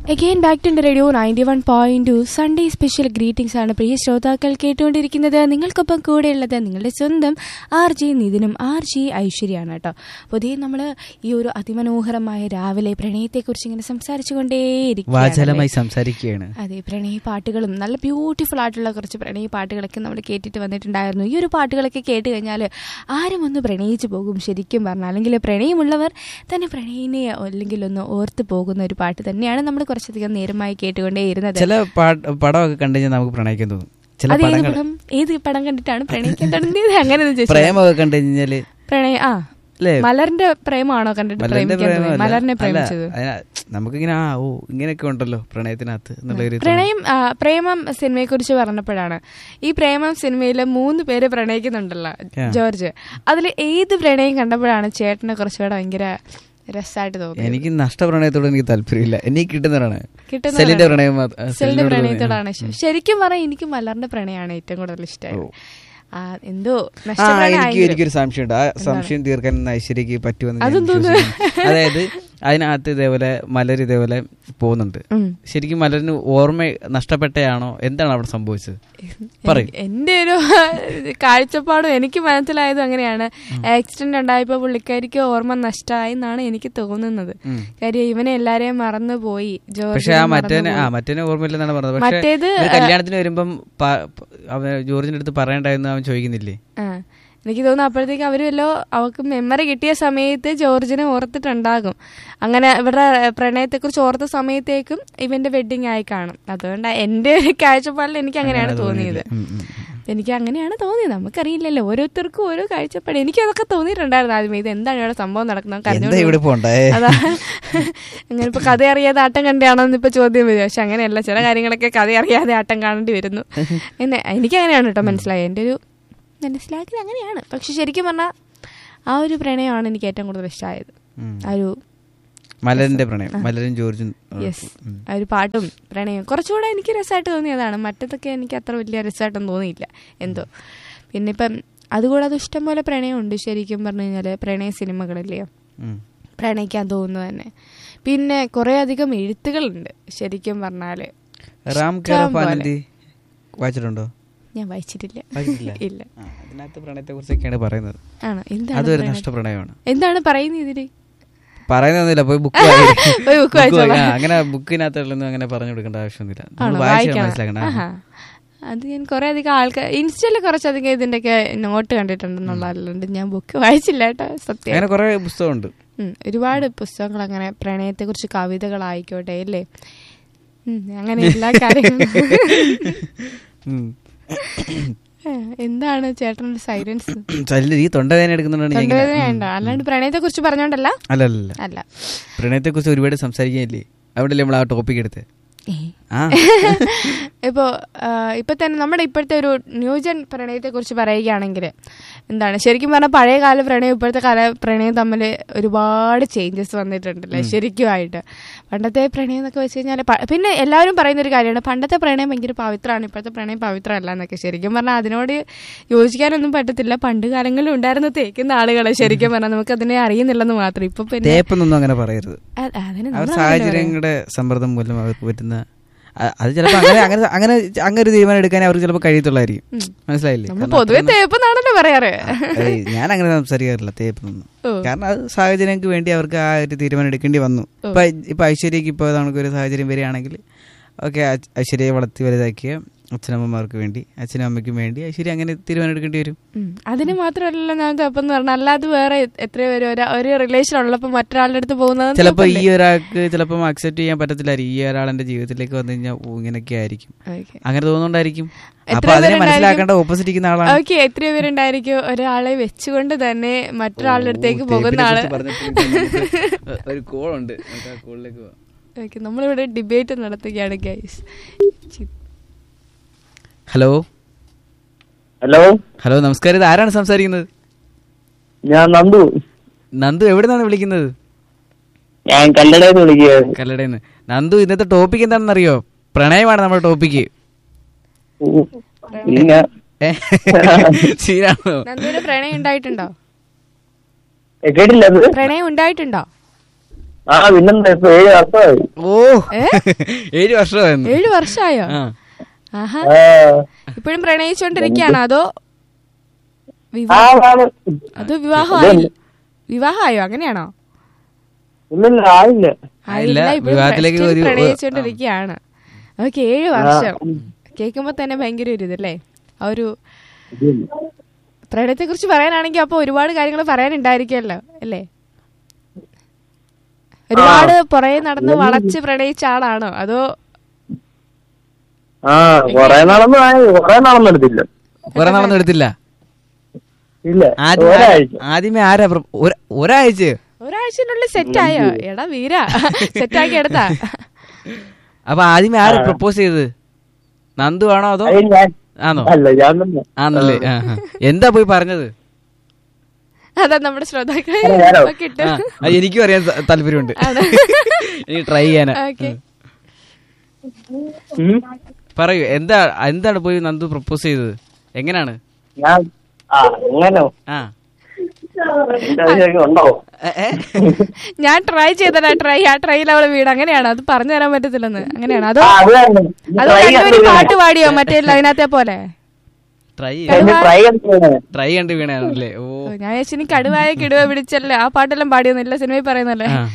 Again back to radio ninety one point two Sunday special greetings ആണ് പ്രിയ ശ്രോതാക്കൾ കേട്ടുകൊണ്ടിരിക്കുന്നത് നിങ്ങൾക്കൊപ്പം കൂടെയുള്ളത് നിങ്ങളുടെ സ്വന്തം ആർ ജി നിതിനും ആർ ജി ഐശ്വര്യാണ് കേട്ടോ പുതിയ നമ്മൾ ഈ ഒരു അതിമനോഹരമായ രാവിലെ പ്രണയത്തെക്കുറിച്ച് ഇങ്ങനെ സംസാരിച്ചുകൊണ്ടേയിരിക്കും വാചാലമായി സംസാരിക്കുകയാണ് അതെ പ്രണയ പാട്ടുകളും നല്ല ബ്യൂട്ടിഫുൾ ആയിട്ടുള്ള കുറച്ച് പ്രണയ പാട്ടുകളൊക്കെ നമ്മൾ കേട്ടിട്ട് വന്നിട്ടുണ്ടായിരുന്നു ഈ ഒരു പാട്ടുകളൊക്കെ കേട്ട് കഴിഞ്ഞാൽ ആരും ഒന്ന് പ്രണയിച്ചു പോകും ശരിക്കും പറഞ്ഞാൽ അല്ലെങ്കിൽ പ്രണയമുള്ളവർ തന്നെ പ്രണയിനെ അല്ലെങ്കിൽ ഒന്ന് ഓർത്ത് പോകുന്ന ഒരു പാട്ട് തന്നെയാണ് നമ്മൾ കുറച്ചധികം നേരമായി കേട്ടുകൊണ്ടേയിരുന്നത് ചില പാട്ട് പടമൊക്കെ കണ്ടു കഴിഞ്ഞാൽ നമുക്ക് പ്രണയിക്കാൻ തോന്നും ചില അത് ഏത് പടങ്ങൾ പടം ഏത് പടം കണ്ടിട്ടാണ് പ്രണയിക്കാൻ തുടങ്ങിയത് അങ്ങനെ ഒന്ന് ചോദിച്ചാൽ പ്രേമമൊക്കെ കണ്ടു കഴിഞ്ഞാല് പ്രണയ ആ അല്ലേ മലറിന്റെ പ്രേമമാണോ കണ്ടിട്ട് മലരിന്റെ പ്രേമിക്കാൻ തോന്നിയത്? പ്രേമമല്ല. മലറിനെ അല്ല, പ്രേമിച്ചത് അതിന- നമുക്കിങ്ങനെ ആ ഓ ഇങ്ങനെയൊക്കെ ഉണ്ടല്ലോ പ്രണയത്തിനകത്ത് എന്നുള്ളൊരു തോന്നൽ. പ്രണയം ആ, പ്രേമം സിനിമയെ കുറിച്ച് പറഞ്ഞപ്പോഴാണ് ഈ പ്രേമം സിനിമയിലെ മൂന്ന് പേര് പ്രണയിക്കുന്നുണ്ടല്ലോ Yeah. ജോർജ് അതിൽ ഏത് പ്രണയം കണ്ടപ്പോഴാണ് ചേട്ടന് കുറച്ചുകൂടെ ഭയങ്കര രസമായിട്ട് തോന്നിയത് എനിക്ക് നഷ്ടപ്രണയത്തോട് എനിക്ക് താല്പര്യമില്ല എനിക്ക് കിട്ടുന്നതാണ് കിട്ടുന്നതാണ്. സെലിന്റെ പ്രണയം മാത്ര- ആ, സെലിന്റെ സെലിനോട് പ്രണയത്തോടാണ് ഇഷ്ടം ശരിക്കും പറഞ്ഞാൽ എനിക്ക് മലറിന്റെ പ്രണയമാണ് ഏറ്റവും കൂടുതൽ ഇഷ്ടമായത് ആ, എന്തോ ആ നഷ്ടപ്രണയം എനിക്ക് ആയെങ്കിലും. എനിക്കൊരു സംശയമുണ്ട് ആ സംശയം തീർക്കാൻ ഇന്ന് ഐശ്വര്യക്ക് പറ്റുമെന്ന് ഞാൻ അതെന്തോന്ന്? വിശ്വസിക്കുന്നു. അതായത് അതിനകത്ത് ഇതേപോലെ മലർ ഇതേപോലെ പോകുന്നുണ്ട് ഉം. ശരിക്കും മലരിന് ഓർമ്മ നഷ്ടപ്പെട്ടയാണോ എന്താണ് അവിടെ സംഭവിച്ചത് പറയൂ എന്റെ ഒരു കാഴ്ചപ്പാടും എനിക്ക് മനസ്സിലായതും അങ്ങനെയാണ് ആക്സിഡന്റ് ഉണ്ടായപ്പോ പുള്ളിക്കാരിക്ക് ഓർമ്മ നഷ്ടമായി എന്നാണ് എനിക്ക് തോന്നുന്നത് ഉം. കാര്യം ഇവനെ എല്ലാരെയും മറന്നു പോയി പക്ഷെ ആ ജോർജിനെ മറ്റേനെ ആ മറന്നുപോയി. മറ്റേനെ ഓർമ്മയില്ലെന്നാണ് പറഞ്ഞത് പക്ഷെ മറ്റേത് ഒരു കല്യാണത്തിന് വരുമ്പം പ- പ- അവൻ ജോർജിന്റെ അടുത്ത് പറയണ്ടായിരുന്നു അവൻ ചോദിക്കുന്നില്ലേ ആ എനിക്ക് തോന്നുന്നു അപ്പോഴത്തേക്ക് അവര് വല്ലോ അവർക്ക് മെമ്മറി കിട്ടിയ സമയത്ത് ജോർജിനെ ഓർത്തിട്ടുണ്ടാകും അങ്ങനെ ഇവരുടെ പ്രണയത്തെക്കുറിച്ച് ഓർത്ത സമയത്തേക്കും ഇവന്റെ വെഡിങ് ആയി കാണും അതുകൊണ്ട് എന്റെ ഒരു കാഴ്ചപ്പാടിൽ എനിക്ക് അങ്ങനെയാണ് തോന്നിയത് ഉം, ഉം, ഉം. എനിക്ക് അങ്ങനെയാണ് തോന്നിയത് നമുക്കറിയില്ലല്ലോ ഓരോരുത്തർക്കും ഓരോ കാഴ്ചപ്പാട് എനിക്ക് അതൊക്കെ തോന്നിയിട്ടുണ്ടായിരുന്നു ആദ്യമേ ഇത് എന്താണ് ഇവിടെ സംഭവം നടക്കുന്നത് നമുക്ക് എന്താ അറിഞ്ഞുകൂടാ. ഇവിടെ പോണ്ടേ അതാ അങ്ങനെ ഇപ്പൊ കഥ അറിയാതെ ആട്ടം കണ്ടാണോ ഇപ്പൊ ചോദ്യം വരും പക്ഷെ അങ്ങനെയല്ല ചില കാര്യങ്ങളൊക്കെ കഥ അറിയാതെ ആട്ടം കാണേണ്ടി വരുന്നു എന്നെ എനിക്ക് അങ്ങനെയാണ് കേട്ടോ മനസ്സിലായത് എൻ്റെ ഒരു മനസ്സിലാക്കൽ അങ്ങനെയാണ് പക്ഷെ ശരിക്കും പറഞ്ഞാൽ ആ ഒരു പ്രണയമാണ് എനിക്ക് ഏറ്റവും കൂടുതൽ ഇഷ്ടമായത് ഉം. ആ ഒരു മലരിന്റെ പ്രണയം മലരും ജോർജും ഉം, യെസ് ഉം. ആ ഒരു പാട്ടും പ്രണയം കുറച്ചുകൂടെ എനിക്ക് രസമായിട്ട് തോന്നിയതാണ് മറ്റതൊക്കെ എനിക്ക് അത്ര വലിയ രസമായിട്ടൊന്നും തോന്നിയില്ല എന്തോ പിന്നെ ഇപ്പം അതുകൂടാതെ ഇഷ്ടംപോലെ പ്രണയമുണ്ട് ശരിക്കും പറഞ്ഞു കഴിഞ്ഞാൽ പ്രണയ സിനിമകളിലെയോ ഉം. പ്രണയിക്കാൻ തോന്നുന്നത് തന്നെ പിന്നെ കുറേ അധികം എഴുത്തുകളുണ്ട് ശരിക്കും പറഞ്ഞാല് റാം ഇഷ്ടം കെയർ ഓഫ് പോലെ. ആനന്ദി വായിച്ചിട്ടുണ്ടോ ഞാൻ വായിച്ചിട്ടില്ല വായിച്ചിട്ടില്ല ഇല്ല ആ, അതിനകത്ത് പ്രണയത്തെ കുറിച്ചൊക്കെയാണ് പറയുന്നത് ആണോ എന്താണ് അതൊരു പ്രണയം? നഷ്ടപ്രണയമാണ് എന്താണ് പറയുന്നത് ഇതില് പറയുന്നൊന്നുമില്ല പോയി ബുക്ക് പോയി book വായിച്ചോളാം. അങ്ങനെ ബുക്കിനകത്തുള്ളൊന്നും അങ്ങനെ പറഞ്ഞു കൊടുക്കേണ്ട ആവശ്യമൊന്നുമില്ല നമ്മൾ ആണോ വായിച്ചാൽ വായിക്കണം മനസ്സിലാക്കണം ആഹാ. അത് ഞാൻ കുറെ അധികം ആൾക്കാർ ഇൻസ്റ്റയില് കുറച്ചധികം ഇതിന്റെയൊക്കെ നോട്ട് കണ്ടിട്ടുണ്ടെന്നുള്ളതല്ലാണ്ട് ഞാൻ ബുക്ക് വായിച്ചില്ല കേട്ടോ സത്യം അങ്ങനെ കുറെ പുസ്തകമുണ്ട് ഉം, ഒരുപാട് പുസ്തകങ്ങൾ അങ്ങനെ പ്രണയത്തെ കുറിച്ച് കവിതകളായിക്കോട്ടെ അല്ലേ ഉം, അങ്ങനെ എല്ലാ കാര്യങ്ങളും ഉം. ഏ, എന്താണ് ചേട്ടനൊരു സൈലൻസ് ചല്ല ഈ തൊണ്ടവേദന എടുക്കുന്നുണ്ടാണ് ഞാൻ ഇങ്ങനെ- തൊണ്ടവേദനയുണ്ടോ അല്ലാണ്ട് പ്രണയത്തെ കുറിച്ച് പറഞ്ഞോണ്ടല്ല അല്ല അല്ല അല്ല അല്ല പ്രണയത്തെ കുറിച്ച് ഒരുപാട് സംസാരിക്കാനില്ലേ അവിടെ നമ്മൾ ആ ടോപ്പിക് എടുത്ത് ഏ. ആ ഇപ്പോ ആ, ഇപ്പൊ തന്നെ നമ്മുടെ ഇപ്പോഴത്തെ ഒരു ന്യൂജൻ പ്രണയത്തെ കുറിച്ച് പറയുകയാണെങ്കിൽ എന്താണ് ശരിക്കും പറഞ്ഞാൽ പഴയ കാല പ്രണയം ഇപ്പോഴത്തെ കാല പ്രണയം തമ്മിൽ ഒരുപാട് ചേഞ്ചസ് വന്നിട്ടുണ്ടല്ലേ ശരിക്കും ആയിട്ട് പണ്ടത്തെ പ്രണയം എന്നൊക്കെ വെച്ച് കഴിഞ്ഞാൽ പിന്നെ എല്ലാവരും പറയുന്ന ഒരു കാര്യമാണ് പണ്ടത്തെ പ്രണയം ഭയങ്കര പവിത്രമാണ് ഇപ്പോഴത്തെ പ്രണയം പവിത്രമല്ല എന്നൊക്കെ ശരിക്കും പറഞ്ഞാൽ അതിനോട് യോജിക്കാനൊന്നും പറ്റത്തില്ല പണ്ട് കാലങ്ങളിൽ ഉണ്ടായിരുന്ന തേക്കുന്ന ആളുകളെ ശരിക്കും പറഞ്ഞാൽ നമുക്ക് അതിനെ അറിയുന്നില്ലെന്ന് മാത്രം ഇപ്പൊ പിന്നെ തേപ്പെന്നൊന്നും അങ്ങനെ പറയരുത് അ- അതിന് അവർ നമ്മൾ സാഹചര്യങ്ങളുടെ സമ്മർദ്ദം മൂലം അവർക്ക് പറ്റുന്ന അ- അത് ചിലപ്പോൾ അങ്ങനെ അങ്ങനെ അങ്ങനെ അങ്ങനെ ഒരു തീരുമാനം എടുക്കാനേ അവർക്ക് ചിലപ്പോൾ കഴിയത്തുള്ളായിരിക്കും മനസ്സിലായില്ലേ നമ്മൾ കാരണം പൊതുവെ അത്രയൊന്നും- തേപ്പെന്നാണല്ലോ പറയാറ് ഏയ് ഞാൻ അങ്ങനെ സംസാരിക്കാറില്ല തേപ്പൊന്നും ഓ. കാരണം അത് സാഹചര്യങ്ങൾക്ക് വേണ്ടി അവർക്ക് ആ ഒരു തീരുമാനം എടുക്കേണ്ടി വന്നു ഇപ്പൊ ഇപ്പൊ ഐശ്വര്യക്ക് ഇപ്പോൾ നമുക്ക് ഒരു സാഹചര്യം വരികയാണെങ്കിൽ ഓക്കെ ഐശ്വര്യയെ വളർത്തി വലുതാക്കിയ അച്ഛനമ്മമാർക്ക് വേണ്ടി അച്ഛനും അമ്മയ്ക്കും വേണ്ടി ഐശ്വര്യ അങ്ങനെ തീരുമാനം എടുക്കേണ്ടി വരും ഉം. അതിന് മാത്രമല്ല ഞാൻ തപ്പെന്ന് പറഞ്ഞാൽ അല്ലാതെ വേറെ എത്രയോ പേര് ഒരു- ഒരു റിലേഷൻ ഉള്ളപ്പോ മറ്റൊരാളുടെ അടുത്ത് പോകുന്നത് ചിലപ്പോൾ ഈ ഒരാൾക്ക് ചിലപ്പോൾ അക്സെപ്റ്റ് ചെയ്യാൻ പറ്റത്തില്ലായിരിക്കും ഈ ഒരാൾ എന്റെ ജീവിതത്തിലേക്ക് വന്നു കഴിഞ്ഞാൽ ഓ, ഇങ്ങനെയൊക്കെ ആയിരിക്കും Okay. അങ്ങനെ തോന്നുന്നുണ്ടായിരിക്കും എത്ര അപ്പൊ അതിനെ പേരുണ്ടായിരിക്കും? മനസ്സിലാക്കേണ്ട ഓപ്പോസിറ്റ് ഇരിക്കുന്ന ആളാണ് ഓക്കെ എത്രയോ പേരുണ്ടായിരിക്കും ഒരാളെ വെച്ചുകൊണ്ട് തന്നെ മറ്റൊരാളുടെ അടുത്തേക്ക് ഓ, പോകുന്ന തേപ്പിനെ ആള് കുറിച്ച് പറഞ്ഞപ്പോൾ നമുക്ക് ഒരു കോൾ ഉണ്ട് നമുക്ക് ആ കോളിലേക്ക് പോവാം ഓക്കെ നമ്മളിവിടെ ഡിബേറ്റ് നടത്തുകയാണ് ഗൈസ് ഹലോ ഹലോ ഹലോ നമസ്കാരം ഇത് ആരാണ് സംസാരിക്കുന്നത് ഞാൻ നന്ദു നന്ദു എവിടെ നിന്നാണ് വിളിക്കുന്നത് ഞാൻ കല്ലടയിൽ വിളിക്കുകയാണ് കല്ലടയിൽ നന്ദു ഇന്നത്തെ ടോപ്പിക് എന്താണെന്ന് അറിയോ പ്രണയമാണ് നമ്മുടെ ടോപ്പിക്ക് പിന്നെ ശരിയാണോ നന്ദുവിന് പ്രണയം ഉണ്ടായിട്ടുണ്ടോ കേട്ടില്ല അത് പ്രണയം ഉണ്ടായിട്ടുണ്ടോ ആ പിന്നെന്താ ഇപ്പൊ ഏഴ് വർഷമായി ഓ ഏ? ഏഴ് വർഷമായിരുന്നു ഏഴു വർഷമായോ ആ ആഹാ ആ, ഇപ്പോഴും പ്രണയിച്ചോണ്ടിരിക്കുകയാണോ അതോ ആ, വിവാഹം ആണ്. അതോ വിവാഹമായി വിവാഹമായോ അങ്ങനെയാണോ ഇല്ലില്ല ആയില്ല ആയില്ല ഇപ്പോഴും വിവാഹത്തിലേക്ക് still ഒരു- പ്രണയിച്ചോണ്ടിരിക്കുകയാണ് ഓക്കെ ഏഴു വർഷം കേൾക്കുമ്പോ തന്നെ ഭയങ്കര ഒരു ഇതല്ലേ ആ ഒരു പ്രണയത്തെ കുറിച്ച് പറയാനാണെങ്കിൽ അപ്പൊ ഒരുപാട് കാര്യങ്ങൾ പറയാനുണ്ടായിരിക്കുമല്ലോ അല്ലേ ഒരുപാട് പുറകെ നടന്ന് വളച്ച് പ്രണയിച്ച ആളാണോ അതോ ആ കൊറേ നടന്നു ആയി കൊറേ നടന്നെടുത്തില്ല കുറെ നടന്നെടുത്തില്ല ഇല്ല ആദ്യം ഒരാഴ്ച ആദ്യമേ ആരാ പ്ര- ഒര- ഒരാഴ്ച ഒരാഴ്ചനുള്ളിൽ സെറ്റ് ആയോ എടാ വീര സെറ്റ് ആക്കി എടുത്താ അപ്പൊ ആദ്യമേ ആരാ പ്രപ്പോസ് ചെയ്തത് നന്ദു ആണോ അതോ അത് ഞാൻ ആണോ അല്ല ഞാൻ തന്നെ ആണല്ലേ ആ, ആ. എന്താ പോയി പറഞ്ഞത് അതാ നമ്മുടെ ശ്രോതാക്കളെ അതെ, ഞാനോ? കിട്ടും ആ, അത് എനിക്കും അറിയാൻ ത- താല്പര്യമുണ്ട് ആണ്. എനിക്ക് ട്രൈ ചെയ്യാനാ ഓക്കെ ഉം. പറയൂ എന്താ എന്താണ് പോയി നന്ദു പ്രപ്പോസ് ചെയ്തത് എങ്ങനാണ് ഞാൻ ആ അങ്ങനോ ആ ശരിക്കും ഉണ്ടോ ഏ, ഏ? ഞാൻ ട്രൈ ചെയ്തടാ ട്രൈ ആ ട്രൈയിൽ അവളെ വീട് അങ്ങനെയാണ് അത് പറഞ്ഞു തരാൻ പറ്റത്തില്ലെന്ന് അങ്ങനെയാണോ അതോ ആ അത് തന്നെ അതോ ട്രൈ രണ്ടുപേരും പാട്ട് പാടിയോ മറ്റേ അതിനകത്തെ പോലെ ട്രൈ ട്രൈ ചെയ്യണം ട്രൈ കണ്ട് വീണാണല്ലേ ഓ ഓ, ഞാൻ വിചാരിച്ചു ഇനി കടുവായ കിടുവ പിടിച്ചല്ലേ ആ പാട്ടെല്ലാം പാടിയൊന്നുമില്ല സിനിമയിൽ പറയുന്നല്ലേ ആ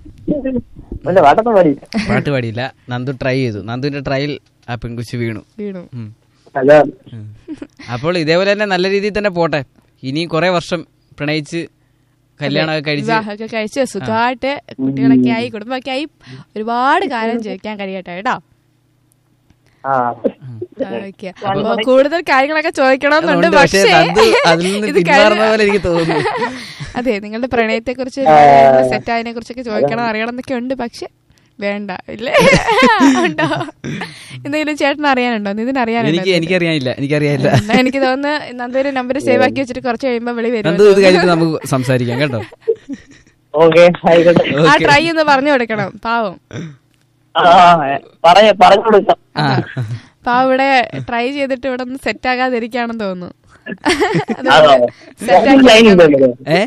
അല്ല പാട്ടൊന്നും പാടി പാട്ട് പാടിയില്ല നന്ദു ട്രൈ ചെയ്തു നന്ദുവിന്റെ ട്രയൽ ആ പെൺകുച്ചി വീണു വീണു ഉം. അല്ല ഉം. അപ്പോൾ ഇതേപോലെ തന്നെ നല്ല രീതിയിൽ തന്നെ പോട്ടെ ഇനി കുറെ വർഷം പ്രണയിച്ച് കല്യാണമൊക്കെ കഴിച്ച് വിവാഹമൊക്കെ കഴിച്ച് സുഖമായിട്ട് കുട്ടികളൊക്കെ ആയി കുടുംബമൊക്കെ ആയി ഒരുപാട് കാലം ജീവിക്കാൻ കഴിയട്ടെ കേട്ടോ ആ ഓക്കെ അപ്പൊ കൂടുതൽ കാര്യങ്ങളൊക്കെ ചോദിക്കണമെന്നുണ്ട് അതുകൊണ്ട് പക്ഷേ പക്ഷേ നന്ദു അതിൽ നിന്ന് ഇത് പിന്മാറുന്ന കഴിഞ്ഞ- പോലെ എനിക്ക് തോന്നുന്നു അതെ നിങ്ങളുടെ പ്രണയത്തെ കുറിച്ച് സെറ്റ് ആയതിനെ കുറിച്ചൊക്കെ ചോദിക്കണം അറിയണം എന്നൊക്കെ ഉണ്ട് പക്ഷെ വേണ്ട ഇല്ലേ ഉണ്ടോ എന്തെങ്കിലും ചേട്ടൻ അറിയാനുണ്ടോ നിതിന് അറിയാനുണ്ടോ എനിക്ക് എനിക്കറിയാനില്ല എനിക്കറിയാനില്ല എന്നാ എനിക്ക് തോന്നുന്നു നന്ദൊരു നമ്പർ സേവ് ആക്കി വെച്ചിട്ട് കുറച്ച് കഴിയുമ്പോ വിളി നന്ദു വരും ഇത് കഴിഞ്ഞിട്ട് നമുക്ക് സംസാരിക്കാം കേട്ടോ ഓക്കെ ആയിക്കോട്ടെ ആ ട്രൈ ഒന്ന് പറഞ്ഞു കൊടുക്കണം പാവം ആ പറഞ്ഞ പറഞ്ഞു കൊടുക്കാം ആ പാവം ഇവിടെ ട്രൈ ചെയ്തിട്ട് ഇവിടെ ഒന്ന് സെറ്റ് ആകാതിരിക്കാണെന്ന് തോന്നുന്നു ആണോ സെറ്റ് ലൈൻ ആക്കി ഇല്ലല്ലോ ഏ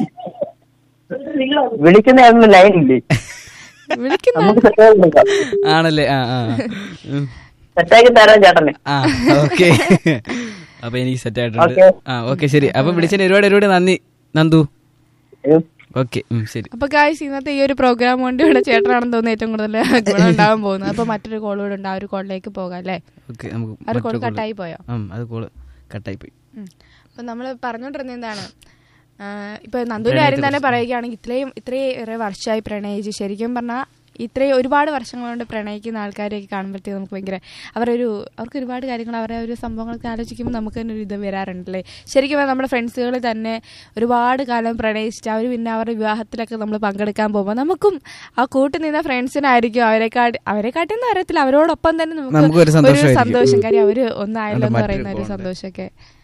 വിളിക്കുന്ന ലൈൻ ഇല്ലേ വിളിക്കുന്ന നമുക്ക് സെറ്റാക്കി കൊടുക്കാം ആണല്ലേ ആ ആ ഉം. സെറ്റാക്കി തരാം ചേട്ടന് ആ ഓക്കെ അപ്പൊ എനിക്ക് സെറ്റ് ആയിട്ടുണ്ട് Okay. ആ ഓക്കെ ശരി അപ്പൊ വിളിച്ചതിന് ഒരുപാട് ഒരുപാട് നന്ദി നന്ദു ഉം. ഓക്കെ ശരി അപ്പൊ ഗായ്സ് ഇന്നത്തെ ഈ ഒരു പ്രോഗ്രാം കൊണ്ട് ഇവിടെ ചേട്ടനാണെന്ന് തോന്നുന്നു ഏറ്റവും കൂടുതൽ ഗുണം ഉണ്ടാവാൻ പോകുന്നത് അപ്പൊ മറ്റൊരു കോൾ കൂടെ ഉണ്ട് ആ ഒരു കോളിലേക്ക് പോകാം അല്ലേ ഓക്കെ നമുക്ക് ആ ഒരു കോൾ മറ്റൊരു call- കട്ടായി പോയോ ഉം, അത് കോള് കട്ടായി പോയി ഉം. അപ്പൊ നമ്മൾ പറഞ്ഞോണ്ടിരുന്ന എന്താണ് ആ, ഇപ്പൊ നന്ദുവിന്റെ കാര്യം തന്നെ പറയുകയാണെങ്കിൽ ഇത്രയും ഇത്രയേറെ വർഷമായി പ്രണയിച്ച് ശരിക്കും പറഞ്ഞാൽ ഇത്രയും ഒരുപാട് വർഷങ്ങൾ കൊണ്ട് പ്രണയിക്കുന്ന ആൾക്കാരെയൊക്കെ കാണുമ്പോഴത്തേക്ക് നമുക്ക് ഭയങ്കര അവരൊരു അവർക്ക് ഒരുപാട് കാര്യങ്ങൾ അവരെ ഒരു സംഭവങ്ങളൊക്കെ ആലോചിക്കുമ്പോൾ നമുക്ക് തന്നെ ഒരു ഇത് വരാറുണ്ടല്ലേ ശരിക്കും പറഞ്ഞാൽ നമ്മുടെ ഫ്രണ്ട്സുകൾ തന്നെ ഒരുപാട് കാലം പ്രണയിച്ചിട്ട് അവർ പിന്നെ അവരുടെ വിവാഹത്തിലൊക്കെ നമ്മൾ പങ്കെടുക്കാൻ പോകുമ്പോൾ നമുക്കും ആ കൂട്ടി നിന്ന ഫ്രണ്ട്സിനായിരിക്കും അവരെക്കാട്ടി അവരെക്കാട്ടിന്ന് അറിയത്തില്ല അവരോടൊപ്പം തന്നെ നമുക്ക് നമുക്കൊരു ഒരു സന്തോഷമായിരിക്കും. സന്തോഷം കാര്യം അവര് ഒന്നായല്ലോ എന്ന് മറ്റൊരു പറയുന്ന ഒരു bond. സന്തോഷമൊക്കെ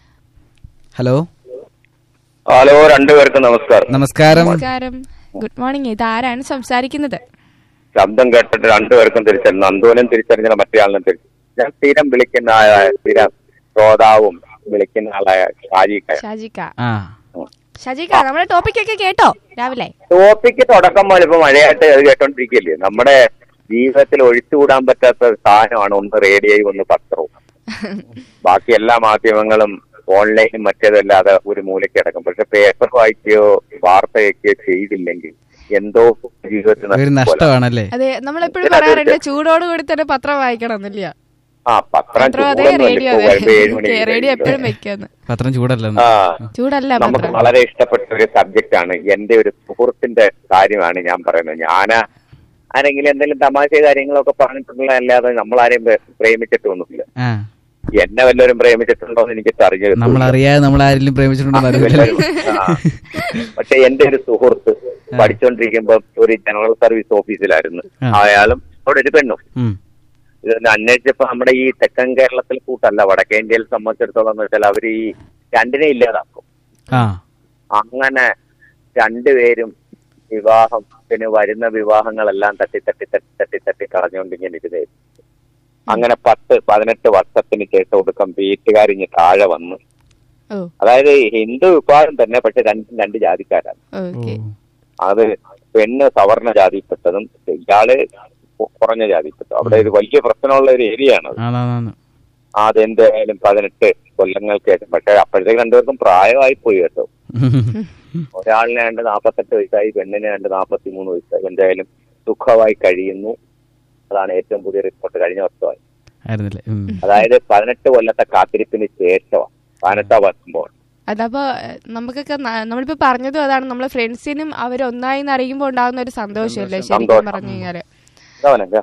ഹലോ ഹലോ രണ്ടുപേർക്കും നമസ്കാരം നമസ്കാരം നമസ്കാരം ഗുഡ് മോർണിംഗ് ഇത് ആരാണ് സംസാരിക്കുന്നത് ശബ്ദം കേട്ടിട്ട് രണ്ടുപേർക്കും തിരിച്ചറിഞ്ഞു നന്ദുവിനും തിരിച്ചറിഞ്ഞില്ല മറ്റേ ആളിനും തിരിച്ചു ഞാൻ സ്ഥിരം വിളിക്കുന്ന ആളായ സ്ഥിരം ശ്രോതാവും വിളിക്കുന്ന ആളായ ഷാജിക്ക ഷാജിക്ക ആ ഷാജിക്ക നമ്മുടെ ടോപ്പിക് ഒക്കെ കേട്ടോ രാവിലെ ടോപ്പിക്ക് തുടക്കം മുതൽ ഇപ്പൊ മഴയായിട്ട് അത് കേട്ടോണ്ടിരിക്കല്ലേ നമ്മുടെ ജീവിതത്തിൽ ഒഴിച്ചുകൂടാൻ പറ്റാത്ത ഒരു സാധനമാണ് ഒന്ന് റേഡിയോയും ഒന്ന് പത്രവും ബാക്കി എല്ലാ മാധ്യമങ്ങളും ഓൺലൈനും മറ്റേതല്ലാതെ ഒരു മൂലയ്ക്ക് കിടക്കും പക്ഷെ പേപ്പർ വായിക്കുകയോ വാർത്ത കേൾക്കുകയോ ചെയ്തില്ലെങ്കിൽ എന്തോ ജീവിതത്തിൽ ഒരു നഷ്ടം പോലെ. നഷ്ടമാണല്ലേ അതെ നമ്മളെപ്പോഴും പറയാറുണ്ട് ചൂടോട് കൂടി തന്നെ പത്രം വായിക്കണം എന്നില്ല ആ പത്രം പത്രം അതെ ചൂടൊന്നും റേഡിയോ അല്ല. ഇപ്പൊ വരുമ്പോ ഏഴ് മണി അതെ റേഡിയോ എപ്പോഴും വെക്കാന്ന് പത്രം ചൂടല്ലെന്ന് ആ ചൂടല്ല നമുക്ക് പത്രം വളരെ ഇഷ്ടപ്പെട്ട ഒരു സബ്ജക്റ്റ് ആണ് എന്റെ ഒരു സുഹൃത്തിന്റെ കാര്യമാണ് ഞാൻ പറയുന്നത് ഞാന് ആരെങ്കിലും എന്തെങ്കിലും തമാശ കാര്യങ്ങളൊക്കെ പറഞ്ഞിട്ടുള്ള അല്ലാതെ നമ്മളാരെയും പ്രേ- പ്രേമിച്ചിട്ടൊന്നുമില്ല ആ എന്നെ വല്ലവരും പ്രേമിച്ചിട്ടുണ്ടോ എന്ന് എനിക്ക് അറിഞ്ഞു നമ്മൾ അറിയാതെ നമ്മൾ ആരെങ്കിലും പ്രേമിച്ചിട്ടുണ്ടോ അറിയില്ല പക്ഷെ എന്റെ ഒരു സുഹൃത്ത് പഠിച്ചുകൊണ്ടിരിക്കുമ്പോ ഒരു ജനറൽ സർവീസ് ഓഫീസിലായിരുന്നു ആ. അയാളും അവിടെ ഒരു പെണ്ണും ഉം. ഇതൊന്ന് അന്വേഷിച്ചപ്പോ നമ്മുടെ ഈ തെക്കൻ കേരളത്തിൽ കൂട്ടല്ല വടക്കേ ഇന്ത്യയിൽ സംബന്ധിച്ചിടത്തോളം എന്ന് വെച്ചാൽ അവർ ഈ രണ്ടിനെ ഇല്ലാതാക്കും ആ അങ്ങനെ രണ്ടുപേരും വിവാഹത്തിന് വരുന്ന വിവാഹങ്ങളെല്ലാം തട്ടി തട്ടി തട്ടി തട്ടി തട്ടി കളഞ്ഞുകൊണ്ട് ഇങ്ങനെ ഇരുതായിരുന്നു അങ്ങനെ പത്ത് പതിനെട്ട് വർഷത്തിന് ശേഷം ഒടുക്കം വീട്ടുകാരിഞ്ഞ് താഴെ വന്നു ഓ അതായത് ഹിന്ദു വിഭാഗം തന്നെ പക്ഷെ രണ്ടും രണ്ട് ജാതിക്കാരാണ് ഓക്കെ ഓ. അത് പെണ്ണ് സവർണ ജാതിപ്പെട്ടതും ഇയാള് കു- കുറഞ്ഞ ജാതിപ്പെട്ടു അവിടെ ഒരു വലിയ പ്രശ്നമുള്ള ഒരു ഏരിയ ആണ് ആണാണ് അതെന്തായാലും പതിനെട്ട് കൊല്ലങ്ങൾക്ക് ശേഷം പക്ഷെ അപ്പോഴത്തേക്ക് രണ്ടുപേർക്കും പ്രായമായി പോയി കേട്ടോ ഒരാളിന് രണ്ട് നാൽപ്പത്തെട്ട് വയസ്സായി പെണ്ണിന് രണ്ട് നാൽപ്പത്തി മൂന്ന് വയസ്സായി എന്തായാലും സുഖമായി കഴിയുന്നു അതാണ് ഏറ്റവും പുതിയ റിപ്പോർട്ട് കഴിഞ്ഞ വർഷമായി ആയിരുന്നില്ലേ ഉം. അതായത് പതിനെട്ട് കൊല്ലത്തെ കാത്തിരിപ്പിന് ശേഷമാണ് പതിനെട്ടാം വർഷമ്പോൾ അതപ്പോ ഏഹ്, നമുക്കൊക്കെ ന- നമ്മളിപ്പോ പറഞ്ഞതും അതാണ് നമ്മളെ ഫ്രണ്ട്സിനും അവർ ഒന്നായി അറിയുമ്പോൾ ഉണ്ടാകുന്ന ഒരു സന്തോഷമല്ലേ ശരിക്കും സന്തോഷം. പറഞ്ഞു കഴിഞ്ഞാല് ഇതവനൊക്കെ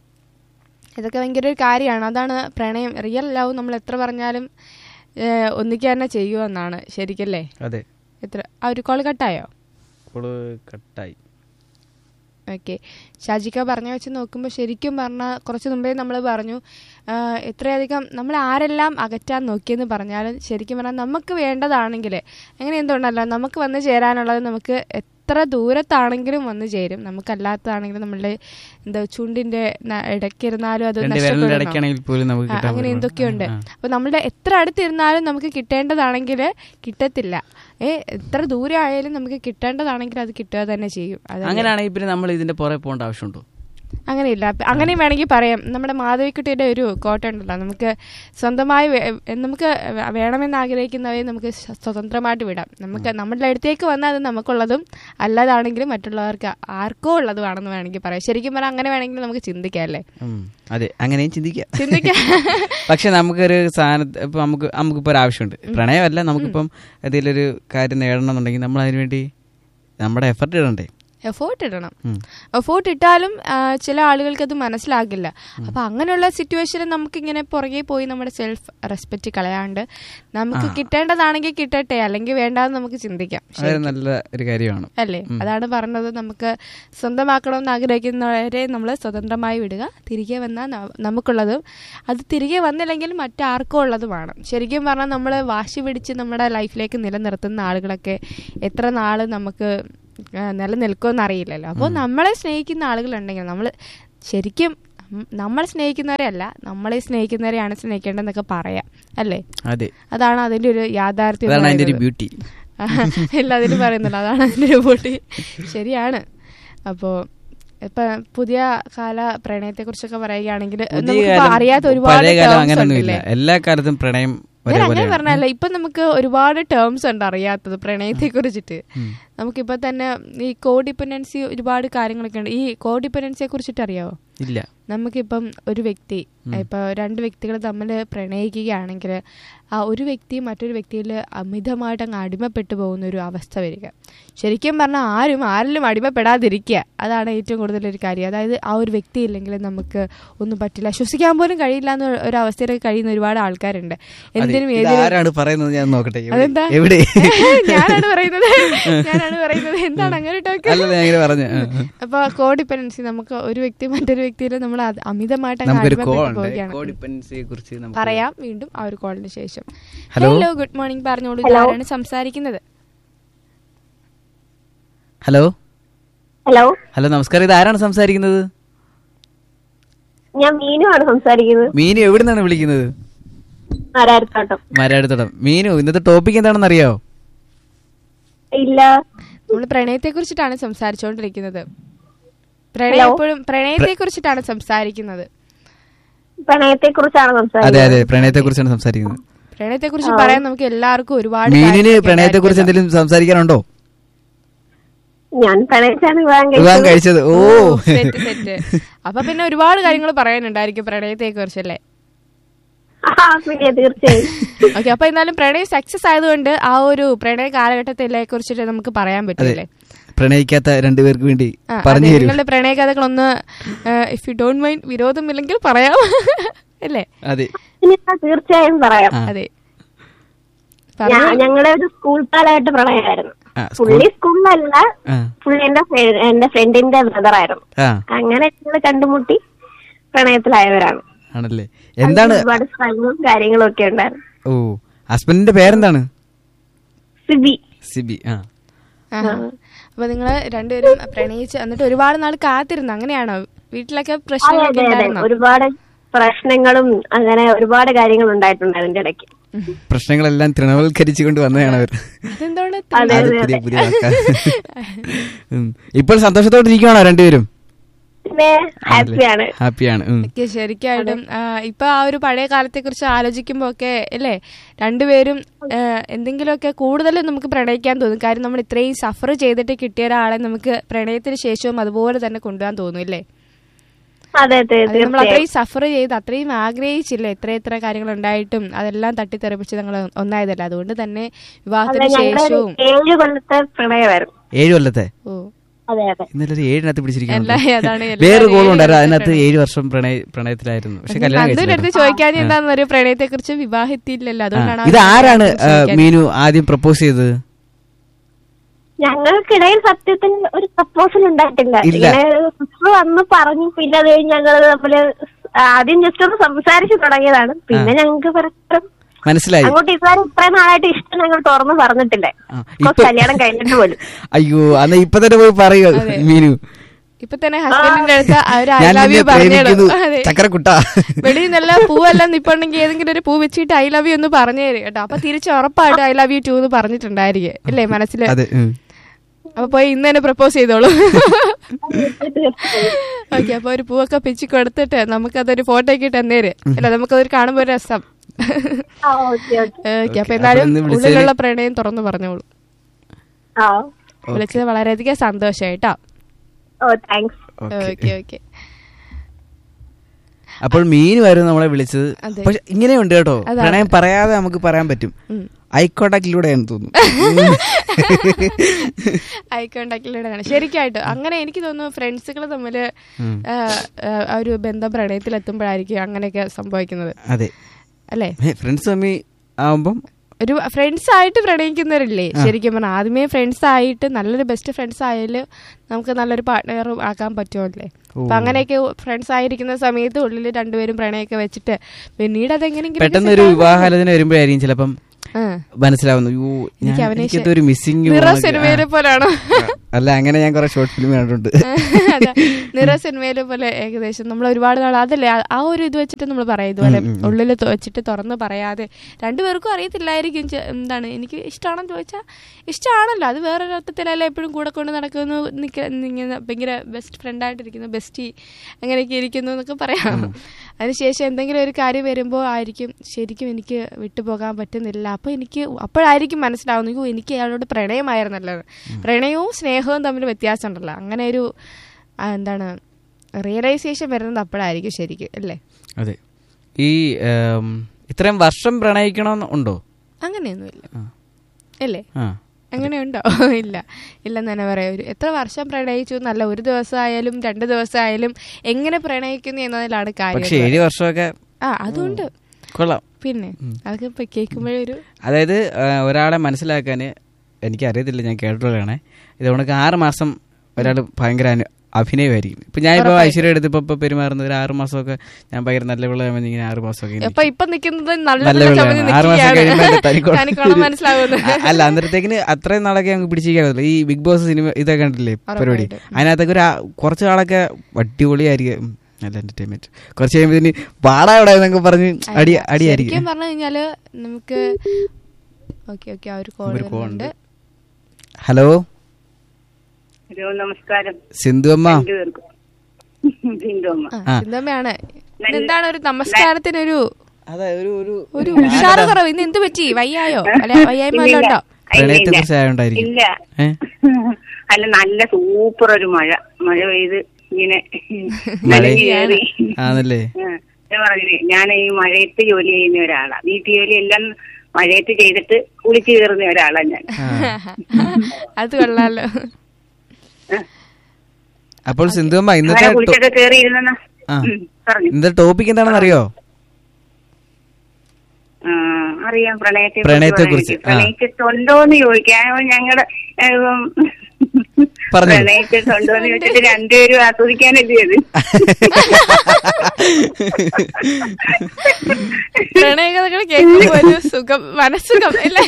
ഇതൊക്കെ ഭയങ്കര ഒരു കാര്യമാണ് അതാണ് പ്രണയം റിയൽ ലവ് നമ്മൾ എത്ര പറഞ്ഞാലും ഏഹ്, ഒന്നിക്കുക തന്നെ ചെയ്യുമെന്നാണ് ശരിക്കല്ലേ അതെ എത്ര ആ ഒരു കോൾ കട്ടായോ ഇപ്പോള് കട്ടായി ഓക്കെ ഷാജിക്ക പറഞ്ഞ വെച്ച് നോക്കുമ്പോൾ ശരിക്കും പറഞ്ഞാൽ കുറച്ച് മുമ്പേ നമ്മൾ പറഞ്ഞു ആ, എത്രയധികം നമ്മൾ ആരെല്ലാം അകറ്റാൻ നോക്കിയെന്ന് പറഞ്ഞാലും ശരിക്കും പറഞ്ഞാൽ നമുക്ക് വേണ്ടതാണെങ്കിൽ അങ്ങനെ എന്തുകൊണ്ടല്ല നമുക്ക് വന്ന് ചേരാനുള്ളത് നമുക്ക് എത്ര ദൂരത്താണെങ്കിലും വന്ന് ചേരും നമുക്കല്ലാത്തതാണെങ്കിലും നമ്മളുടെ എന്താ ചുണ്ടിന്റെ ന- ഇടയ്ക്കിരുന്നാലും അത് രണ്ട് വിരലിന്റെ നഷ്ടപ്പെടണം. ഇടയ്ക്കാണെങ്കിൽ പോലും നമുക്ക് ആ, കിട്ടാൻ അങ്ങനെ പറ്റും. എന്തൊക്കെയുണ്ട് ആ. അപ്പൊ നമ്മളുടെ എത്ര അടുത്തിരുന്നാലും നമുക്ക് കിട്ടേണ്ടതാണെങ്കിൽ കിട്ടത്തില്ല ഏ എത്ര ദൂരെ ആയാലും നമുക്ക് കിട്ടേണ്ടതാണെങ്കിൽ അത് കിട്ടുക തന്നെ ചെയ്യും അതല്ലേ? അങ്ങനെയാണെങ്കിൽ പിന്നെ നമ്മൾ ഇതിന്റെ പുറകെ പോകേണ്ട ആവശ്യമുണ്ടോ അങ്ങനെയില്ല അപ്പ- അങ്ങനെയും വേണമെങ്കിൽ പറയാം നമ്മുടെ മാധവിക്കുട്ടിയുടെ ഒരു കോട്ട ഉണ്ടല്ലോ നമുക്ക് സ്വന്തമായി വേ- നമുക്ക് വേ- വേണമെന്ന് ആഗ്രഹിക്കുന്നവയെ നമുക്ക് സ്വ- സ്വതന്ത്രമായിട്ട് വിടാം നമുക്ക് നമ്മുടെ അടുത്തേക്ക് വന്നാൽ അത് നമുക്കുള്ളതും അല്ലാതാണെങ്കിലും മറ്റുള്ളവർക്ക് ആർക്കോ ഉള്ളതുമാണെന്ന് വേണമെങ്കിൽ പറയാം ശരിക്കും പറഞ്ഞാൽ അങ്ങനെ വേണമെങ്കിൽ നമുക്ക് ചിന്തിക്കാം അല്ലേ ഉം. അതെ അങ്ങനെയും ചിന്തിക്കാം ചിന്തിക്കാം പക്ഷെ നമുക്കൊരു സാധനത്ത് ഇപ്പൊ നമുക്ക് നമുക്കിപ്പോ ഒരു ആവശ്യമുണ്ട് പ്രണയമല്ല നമുക്കിപ്പം എന്തെങ്കിലും ഒരു കാര്യം നേടണം എന്നുണ്ടെങ്കിൽ നമ്മൾ അതിന് വേണ്ടി നമ്മുടെ എഫർട്ട് ഇടണ്ടേ എഫോർട്ട് ഇടണം ഉം. എഫോർട്ട് ഇട്ടാലും ആ, ചില ആളുകൾക്ക് അത് മനസ്സിലാകില്ല അപ്പൊ അങ്ങനെയുള്ള സിറ്റുവേഷനിൽ നമുക്ക് ഇങ്ങനെ പുറകെ പോയി നമ്മുടെ സെൽഫ് റെസ്പെക്ട് കളയാണ്ട് നമുക്ക് കിട്ടേണ്ടതാണെങ്കിൽ കിട്ടട്ടെ അല്ലെങ്കിൽ വേണ്ടാന്ന് നമുക്ക് ചിന്തിക്കാം അതൊരു നല്ല ഒരു കാര്യമാണ് അല്ലേ അതാണ് പറഞ്ഞത് നമുക്ക് സ്വന്തമാക്കണമെന്ന് ആഗ്രഹിക്കുന്നവരെ നമ്മൾ സ്വതന്ത്രമായി വിടുക തിരികെ വന്നാൽ ന- നമുക്കുള്ളതും അത് തിരികെ വന്നില്ലെങ്കിൽ മറ്റാർക്കും ഉള്ളതുമാണ് ശരിക്കും പറഞ്ഞാൽ നമ്മൾ വാശി പിടിച്ച് നമ്മുടെ ലൈഫിലേക്ക് നിലനിർത്തുന്ന ആളുകളൊക്കെ എത്ര നാള് നമുക്ക് ആ, നിലനിൽക്കുമെന്ന് അറിയില്ലല്ലോ അപ്പോൾ നമ്മളെ സ്നേഹിക്കുന്ന ആളുകളുണ്ടെങ്കിൽ നമ്മൾ ശരിക്കും നം- നമ്മളെ സ്നേഹിക്കുന്നവരെയല്ല നമ്മളെ സ്നേഹിക്കുന്നവരെയാണ് സ്നേഹിക്കേണ്ടതെന്നൊക്കെ പറയാം അല്ലേ അതെ അതാണ് അതിന്റെ ഒരു യാഥാർത്ഥ്യം എന്ന് അതാണ് അതിന്റെ ഒരു പറയുന്നത്. ബ്യൂട്ടി ഇല്ല അതിന് പറയുന്നില്ല അതാണ് അതിന്റെ ഒരു പൊട്ടി ശരിയാണ് അപ്പോ ഇപ്പൊ പുതിയ കാല പ്രണയത്തെ കുറിച്ചൊക്കെ പറയുകയാണെങ്കിൽ പുതിയ നമുക്കിപ്പോ കാലം അറിയാത്ത ഒരുപാട് പഴയ കാലം terms അങ്ങനൊന്നുമില്ല ഉണ്ടല്ലേ? എല്ലാ കാലത്തും പ്രണയം ഞാൻ അങ്ങനെ ഒരേപോലെയാണ് പറഞ്ഞല്ല ഇപ്പൊ നമുക്ക് ഒരുപാട് ടേംസ് ഉണ്ട് അറിയാത്തത് പ്രണയത്തെ കുറിച്ചിട്ട് നമുക്കിപ്പോ തന്നെ ഈ കോഡിപ്പെൻഡൻസി ഒരുപാട് കാര്യങ്ങളൊക്കെ ഉണ്ട് ഈ കോഡിപ്പെൻഡൻസിയെ കുറിച്ചിട്ട് അറിയാവോ ഇല്ല നമുക്കിപ്പം ഒരു വ്യക്തി ഇപ്പൊ രണ്ട് വ്യക്തികൾ തമ്മിൽ പ്രണയിക്കുകയാണെങ്കിൽ ആ ഒരു വ്യക്തി മറ്റൊരു വ്യക്തിയിൽ അമിതമായിട്ട് അങ്ങ് അടിമപ്പെട്ടു പോകുന്ന ഒരു അവസ്ഥ വരിക ശരിക്കും പറഞ്ഞാൽ ആരും ആരിലും അടിമപ്പെടാതിരിക്കുക അതാണ് ഏറ്റവും കൂടുതൽ ഒരു കാര്യം അതായത് ആ ഒരു വ്യക്തി ഇല്ലെങ്കിൽ നമുക്ക് ഒന്നും പറ്റില്ല ശ്വസിക്കാൻ പോലും കഴിയില്ല എന്ന ഒരു അവസ്ഥയിലൊക്കെ കഴിയുന്ന ഒരുപാട് ആൾക്കാരുണ്ട് എന്തിനും ഇത് ഏതിനും ആരാണ് പറയുന്നത് ഞാൻ നോക്കട്ടെ എവിടെ? അതെന്താ എവിടെ ഞാനാണ് പറയുന്നത് ഞാനാണ് പറയുന്നത് എന്താണ് അങ്ങനെ ടോക്ക് അല്ലല്ല ഞാൻ ഇങ്ങനെ പറഞ്ഞു ആ, ആ. അപ്പൊ കോഡിപ്പെൻഡൻസി നമുക്ക് ഒരു വ്യക്തി മറ്റൊരു വ്യക്തിയിൽ നമ്മൾ അത് അമിതമായിട്ട് അങ്ങ് നമുക്കൊരു അടിമപ്പെട്ടു കോൾ ഉണ്ട് പോവുകയാണ് കോഡിപ്പെൻസിയെ കുറിച്ച് നമുക്ക് പറയാം വീണ്ടും ആ ഒരു കോളിന് ശേഷം ഹലോ. ഹലോ ഗുഡ് മോർണിംഗ് പറഞ്ഞോളൂ ഹലോ. ആരാണ് സംസാരിക്കുന്നത് ഹലോ ഹലോ ഹലോ നമസ്കാരം ഇത് ആരാണ് സംസാരിക്കുന്നത് ഞാൻ മീനു ആണ് സംസാരിക്കുന്നത് മീനു എവിടെ നിന്നാണ് വിളിക്കുന്നത് ആരായിരത്തോട്ടം മരാടുത്തോട്ടം മീനു ഇന്നത്തെ ടോപ്പിക് എന്താണെന്ന് അറിയാവോ ഇല്ല നമ്മൾ പ്രണയത്തെ കുറിച്ചിട്ടാണ് സംസാരിച്ചുകൊണ്ടിരിക്കുന്നത് പ്രണയം എപ്പോഴും പ്രണയത്തെ കുറിച്ചിട്ടാണ് സംസാരിക്കുന്നത് പ്രണയത്തെ കുറിച്ചാണ് അതെ സംസാരിക്കുന്നത് അതെ പ്രണയത്തെ കുറിച്ചാണ് സംസാരിക്കുന്നത് പ്രണയത്തെ കുറിച്ച് പറയാൻ നമുക്ക് എല്ലാവർക്കും ഒരുപാട് മീനിന് കാര്യങ്ങളൊക്കെ പ്രണയത്തെ കുറിച്ച് ഉണ്ടായിരിക്കുമല്ലോ. എന്തെങ്കിലും സംസാരിക്കാനുണ്ടോ ഞാൻ പ്രണയിച്ചാണ് വിവാഹം വിവാഹം കഴിച്ചത് കഴിച്ചത് ഓ ഓ, സെറ്റ് സെറ്റ് അപ്പൊ പിന്നെ ഒരുപാട് കാര്യങ്ങൾ പറയാനുണ്ടായിരിക്കും പ്രണയത്തെ കുറിച്ചല്ലേ ആ പിന്നെ തീർച്ചയായും ഓക്കെ അപ്പൊ എന്നാലും പ്രണയം സക്സസ് ആയതുകൊണ്ട് ആ ഒരു പ്രണയ കാലഘട്ടത്തിലെ കുറിച്ചിട്ട് നമുക്ക് പറയാൻ അതെ പറ്റില്ലേ പ്രണയിക്കാത്ത രണ്ടുപേർക്ക് വേണ്ടി ആ, പറഞ്ഞു അതെ, തരും നിങ്ങളുടെ പ്രണയ കഥകളൊന്ന് ഇഫ് യു ഡോണ്ട് മൈൻഡ് വിരോധമില്ലെങ്കിൽ പറയാം അല്ലേ അതെ പിന്നെ ഞാൻ തീർച്ചയായും പറയാം ആ. അതെ ഞാ- പറഞ്ഞോളൂ. ഞങ്ങളുടെ ഒരു സ്കൂൾ കാലഘട്ട പ്രണയമായിരുന്നു ആ, സ്കൂൾ- പുള്ളി സ്കൂളിലല്ല ആ പുള്ളി എന്റെ ഫ്രെ- എന്റെ ഫ്രണ്ടിന്റെ ബ്രദർ ആയിരുന്നു ആ അങ്ങനെ ഞങ്ങൾ കണ്ടുമുട്ടി പ്രണയത്തിലായവരാണ് ആണല്ലേ എന്താണ് ഒരുപാട് സ്ഥലങ്ങളും കാര്യങ്ങളും ഒക്കെ ഉണ്ടായിരുന്നു ഓ ഹസ്ബൻഡിന്റെ പേരെന്താണ് സിബി സിബി ആ ആഹാ. അപ്പൊ നിങ്ങള് രണ്ടുപേരും പ്രണയിച്ച് എന്നിട്ട് ഒരുപാട് നാൾ കാത്തിരുന്നു അങ്ങനെയാണോ വീട്ടിലൊക്കെ അതെ പ്രശ്നങ്ങളൊക്കെ അതെ അതെ ഉണ്ടായിരുന്നോ ഒരുപാട് പ്രശ്നങ്ങളും അങ്ങനെ ഒരുപാട് കാര്യങ്ങൾ ഉണ്ടായിട്ടുണ്ട് അതിന്റെ ഇടയ്ക്ക് പ്രശ്നങ്ങളെല്ലാം തൃണവൽക്കരിച്ചുകൊണ്ട് വന്നതാണ് അവർ അതെന്താണ് അതെ, അത് അതെ, പുതിയ അതെ. പുതിയ ആൾക്കാർ ഉം. ഇപ്പോൾ സന്തോഷത്തോടെ ഇരിക്കുകയാണോ രണ്ടുപേരും പിന്നെ ഹാപ്പിയാണ് ഹാപ്പിയാണ് ഉം. ഒക്കെ ശരിക്കായിട്ടും ആ, ഇപ്പൊ ആ ഒരു പഴയ കാലത്തെ കുറിച്ച് ആലോചിക്കുമ്പോ ഒക്കെ അല്ലേ രണ്ടുപേരും ആ, എന്തെങ്കിലുമൊക്കെ കൂടുതൽ നമുക്ക് പ്രണയിക്കാൻ തോന്നും കാര്യം നമ്മൾ ഇത്രയും സഫർ ചെയ്തിട്ട് കിട്ടിയ ഒരാളെ നമുക്ക് പ്രണയത്തിന് ശേഷവും അതുപോലെ തന്നെ കൊണ്ടുപോകാൻ തോന്നും അല്ലേ അതെ അതെ അത് നമ്മൾ തീർച്ചയായും അത്രയും സഫർ ചെയ്ത് അത്രയും ആഗ്രഹിച്ചില്ല എത്ര എത്ര കാര്യങ്ങൾ ഉണ്ടായിട്ടും അതെല്ലാം തട്ടിത്തെറിപ്പിച്ച് ഞങ്ങൾ ഒന്നായതല്ല അതുകൊണ്ട് തന്നെ അതെ വിവാഹത്തിന് ഞങ്ങളുടെ ഒരു ശേഷവും ഏഴ് കൊല്ലത്തെ പ്രണയമായിരുന്നു ഏഴ് കൊല്ലത്തെ ഓ അതെ അതെ ഇന്നലെ ഒരു ഏഴിനകത്ത് പിടിച്ചിരിക്കുന്നു എല്ലാ- അതാണ് എല്ലാ വേറെ കോൾ ഏഴ് ഉണ്ടായിരുന്നു അതിനകത്ത് കൊല്ലത്തെ ഏഴ് വർഷം പ്രണയ പ്രണയത്തിലായിരുന്നു പക്ഷെ കല്യാണം നന്ദുവിന്റെ അടുത്ത് കഴിച്ചില്ല ചോദിക്കാൻ എന്താന്ന് ഒരു പ്രണയത്തെ കുറിച്ച് വിവാഹത്തില്ലല്ലോ അതുകൊണ്ടാണ് ഇത് ആ ആരാണ് ചോദിക്കാൻ- ആ, മീനു ആദ്യം പ്രപ്പോസ് ചെയ്തത് ഞങ്ങൾക്കിടയിൽ സത്യത്തിൽ ഒരു പ്രപ്പോസൽ ഉണ്ടായിട്ടില്ല ഇല്ല. ഇങ്ങനെ സിസ്റ്റർ വന്ന് പറഞ്ഞു പിന്നെ അത് കഴിഞ്ഞ് ഞങ്ങൾ തമ്മില് ആദ്യം ജസ്റ്റ് ഒന്ന് സംസാരിച്ചു തുടങ്ങിയതാണ് പിന്നെ ഞങ്ങൾക്ക് പരസ്പരം മനസ്സിലായി അങ്ങോട്ട് ഇതുവരെ ഇത്രയും നാളായിട്ട് ഇഷ്ടം ഞങ്ങൾ തുറന്ന് പറഞ്ഞിട്ടില്ല ആ, ഇപ്പൊ ഇപ്പൊ- കല്യാണം കഴിഞ്ഞിട്ട് പോലും അയ്യോ അന്ന് ഇപ്പൊ തന്നെ പോയി പറയുക മീനു ഇപ്പൊ തന്നെ ഹസ്ബൻഡിന്റെ അടുത്ത് അവർ ഐ ഞാൻ ലവ് നിന്നെ യു പ്രേമിക്കുന്നു പറഞ്ഞു അതെ ചക്കരക്കുട്ട വെളിയിൽ നല്ല പൂവെല്ലാം നിപ്പുണ്ടെങ്കിൽ ഏതെങ്കിലും ഒരു പൂ വെച്ചിട്ട് ഐ ലവ് യു എന്ന് പറഞ്ഞു തരും കേട്ടോ അപ്പൊ തിരിച്ച് ഉറപ്പായിട്ട് ഐ ലവ് യു ടു എന്ന് പറഞ്ഞിട്ടുണ്ടായിരിക്കും അല്ലേ മനസ്സിൽ അതെ ഉം. അപ്പൊ പോയി ഇന്ന് തന്നെ പ്രപ്പോസ് ചെയ്തോളൂ ഓക്കെ അപ്പൊ ഒരു പൂവൊക്കെ പിച്ചി കൊടുത്തിട്ട് നമുക്കതൊരു ഫോട്ടോ ഒക്കെ ഇട്ട് തന്നേര് അല്ല നമുക്കതൊരു കാണുമ്പോ ഒരു രസം ആ ഓക്കെ ഓക്കെ ഓക്കെ അപ്പൊ അപ്പൊ എന്തായാലും ഇന്ന് വിളിച്ചതിന് ഉള്ളിലുള്ള പ്രണയം തുറന്നു പറഞ്ഞോളൂ ആ വിളിച്ചത് വളരെയധികം സന്തോഷായിട്ടോ ഓ താങ്ക്സ് ഓക്കേ. ഓക്കെ ഓക്കെ അപ്പോൾ മീനുമായിരുന്നു നമ്മളെ വിളിച്ചത് അതെ. പക്ഷെ ഇങ്ങനെയുണ്ട് കേട്ടോ അതാണ്. പ്രണയം പറയാതെ നമുക്ക് പറയാൻ പറ്റും ഉം. ഐ കോണ്ടാക്റ്റിലൂടെയാണെന്ന് തോന്നുന്നു ഐക്കോണ്ടാക്കിലാണ് ശരിക്കായിട്ട് അങ്ങനെ എനിക്ക് തോന്നുന്നു ഫ്രണ്ട്സുകൾ തമ്മിൽ ഉം. ഒരു ബന്ധം പ്രണയത്തിൽ എത്തുമ്പോഴായിരിക്കും അങ്ങനെയൊക്കെ സംഭവിക്കുന്നത് അതെ അല്ലേ ഫ്രണ്ട്സ് തമ്മി ആവുമ്പം ഒരു ഫ്രണ്ട്സ് ആയിട്ട് പ്രണയിക്കുന്നവരില്ലേ ശരിക്കും പറഞ്ഞാൽ ആദ്യമേ ഫ്രണ്ട്സ് ആയിട്ട് നല്ലൊരു ബെസ്റ്റ് ഫ്രണ്ട്സ് ആയാല് നമുക്ക് നല്ലൊരു പാർട്ട്ണർ ആക്കാൻ പറ്റുമല്ലേ അപ്പൊ അങ്ങനെയൊക്കെ ഫ്രണ്ട്സ് ആയിരിക്കുന്ന സമയത്ത് ഉള്ളിൽ രണ്ടുപേരും പ്രണയമൊക്കെ വെച്ചിട്ട് പിന്നീട് അതെങ്ങനെയെങ്കിലും പെട്ടെന്ന് ഒരു വിവാഹാലോചന വരുമ്പോഴായിരിക്കും ചിലപ്പം ആ. മനസ്സിലാവുന്നു യോ ഞാൻ എനിക്ക് അവനെ എനിക്കതൊരു മിസ്സിംഗ് നിറ സിനിമയിലെ പോലാണോ അല്ല അങ്ങനെ ഞാൻ കുറെ ഷോർട്ട് ഫിലിം കണ്ടിട്ടുണ്ട് അതെ. നിറ സിനിമയിലെ പോലെ ഏകദേശം നമ്മൾ ഒരുപാട് നാൾ അതല്ലേ ആ- ആ ഒരു ഇത് വെച്ചിട്ട് നമ്മൾ പറയും ഇതുപോലെ ഉള്ളിൽ വെച്ചിട്ട് തുറന്ന് പറയാതെ രണ്ടുപേർക്കും അറിയത്തില്ലായിരിക്കും ചെ- എന്താണ് എനിക്ക് ഇഷ്ടമാണെന്ന് ചോദിച്ചാൽ ഇഷ്ടമാണല്ലോ അത് വേറൊരു അർത്ഥത്തിലല്ല എപ്പോഴും കൂടെ കൊണ്ട് നടക്കുന്നു നിക്ക- ഇങ്ങനെ ഭയങ്കര ബെസ്റ്റ് ഫ്രണ്ടായിട്ടിരിക്കുന്നു ബെസ്റ്റി അങ്ങനെയൊക്കെ ഇരിക്കുന്നു എന്നൊക്കെ പറയാം അതിനുശേഷം എന്തെങ്കിലും ഒരു കാര്യം വരുമ്പോൾ ആയിരിക്കും ശരിക്കും എനിക്ക് വിട്ടുപോകാൻ പറ്റുന്നില്ല അപ്പോൾ എനിക്ക് അപ്പോഴായിരിക്കും മനസ്സിലാവുന്നു "അയ്യോ, എനിക്ക് അയാളോട് പ്രണയമായിരുന്നല്ലോ പ്രണയവും സ്നേഹവും തമ്മിൽ വ്യത്യാസമുണ്ടല്ലോ അങ്ങനെ ഒരു ആ, എന്താണ് റിയലൈസേഷൻ വരുന്നത് അപ്പോഴായിരിക്കും ശരിക്കും അല്ലേ അതെ ഈ ഉം, ഇത്രയും വർഷം പ്രണയിക്കണമെന്ന് ഉണ്ടോ അങ്ങനെയൊന്നുമില്ല ആ. അല്ലേ ആ അങ്ങനെയുണ്ടോ ഇല്ല ഇല്ലെന്ന് തന്നെ പറയാം ഒരു എത്ര വർഷം പ്രണയിച്ചു എന്നല്ല ഒരു ദിവസം ആയാലും രണ്ട് ദിവസം ആയാലും എങ്ങനെ പ്രണയിക്കുന്നു എന്നതിലാണ് കാര്യം പക്ഷെ ഏഴ് വർഷമൊക്കെ ആ അതുകൊണ്ട് കൊള്ളാം പിന്നെ അതൊക്കെ ഇപ്പൊ കേൾക്കുമ്പോഴൊരു അതായത് ആ, ഒരാളെ മനസ്സിലാക്കാൻ എനിക്ക് അറിയത്തില്ല ഞാൻ കേട്ടിട്ടുള്ളതാണ് ഇത് ഉണക്ക് ആറ് മാസം ഒരാൾ ഭയങ്കര അനു- അഭിനയമായിരിക്കും ഇപ്പൊ ഞാൻ ഇപ്പൊ ഐശ്വര്യ എടുത്ത് ഇപ്പൊ ഇപ്പൊ പെരുമാറുന്നത് ഒരു ആറ് മാസമൊക്കെ ഞാൻ ഭയങ്കര നല്ല പിള്ള ഇങ്ങനെ ആറ് മാസമൊക്കെ ഇങ്ങനെ അപ്പൊ ഇപ്പൊ നിക്കുന്നത് നല്ല നല്ല നല്ല പിള്ളയാണ്. ചുമന്ന് ആറ് മാസം കഴിയുമ്പോ എന്റെ നിൽക്കുകയാണ്. തനിക്കോളം തനിക്കോളം മനസ്സിലാവുന്നു അ- അല്ല അന്നേരത്തേക്കിന് അത്രയും നാളൊക്കെ ഞങ്ങൾക്ക് പിടിച്ചിരിക്കാൻ പറ്റില്ല ഈ ബിഗ് ബോസ് സിനിമ ഇതൊക്കെ കണ്ടില്ലേ പരിപാടി ഉറപ്പായിട്ടും. അതിനകത്തൊക്കെ ഒരു ആ- കുറച്ച് നാളൊക്കെ അടിപൊളിയായിരിക്കും ഉം, നല്ല എന്റർടൈൻമെന്റ് കുറച്ച് കഴിയുമ്പോ പാടാ ഇവിടെ എന്നൊക്കെ പറഞ്ഞ് അടി അടിയായിരിക്കും ശരിക്കും പറഞ്ഞു കഴിഞ്ഞാല് നമുക്ക് ഓക്കെ ഓക്കെ ആ ഒരു കോൾ ഒരു call വരുന്നുണ്ട് ഹലോ ഹലോ നമസ്കാരം സിന്ധു അമ്മ രണ്ടുപേർക്കും ബിന്ദുമ്മ ആ, ചിന്തമ്മയാണ് എന്താണ് ഒരു നമസ്കാരത്തിനൊരു അതെ ഒരു ഒരു ഒരു ഉഷാറ് കുറവ് ഇന്ന് എന്ത് പറ്റി വയ്യായോ അല്ലെ വയ്യായ്മ വല്ലതും ഉണ്ടോ പ്രണയത്തെ കുറിച്ച് ആയോണ്ടായിരിക്കും ഇല്ല ഏ? അല്ല നല്ല സൂപ്പർ ഒരു മഴ മഴ പെയ്ത് ഇങ്ങനെ മഴ നനഞ്ഞ് കയറി ആണല്ലേ ആ, ഞാൻ പറഞ്ഞില്ലേ ഞാൻ ഈ മഴയത്ത് ജോലി ചെയ്യുന്ന ഒരാളാ വീട്ടു ജോലി എല്ലാം മഴയത്ത് ചെയ്തിട്ട് കുളിച്ചു കയറുന്ന ഒരാളാ ഞാൻ അത് കൊള്ളാലോ അപ്പോൾ സിന്ധു അമ്മ ഇന്നത്തെ അങ്ങനെ ടോ- കുളിച്ചൊക്കെ കയറി ഇരുന്ന ആ. പറഞ്ഞു ഇന്നത്തെ ടോപ്പിക് എന്താണെന്ന് അറിയോ ആ, അറിയാം പ്രണയത്തെ പ്രണയത്തെക്കുറിച്ച്, ആ. പ്രണയിച്ചിട്ടുണ്ടോന്ന് ചോദിക്കാൻ ഞങ്ങളുടെ പറഞ്ഞോളൂ. പ്രണയിച്ചിട്ടുണ്ടോന്ന് ചോദിച്ചിട്ട് രണ്ടുപേരും ആസ്വദിക്കാനല്ലേ അത് പ്രണയകഥകൾ കേൾക്കുമ്പോ ഒരു സുഖം മനസ്സുഖം അല്ലേ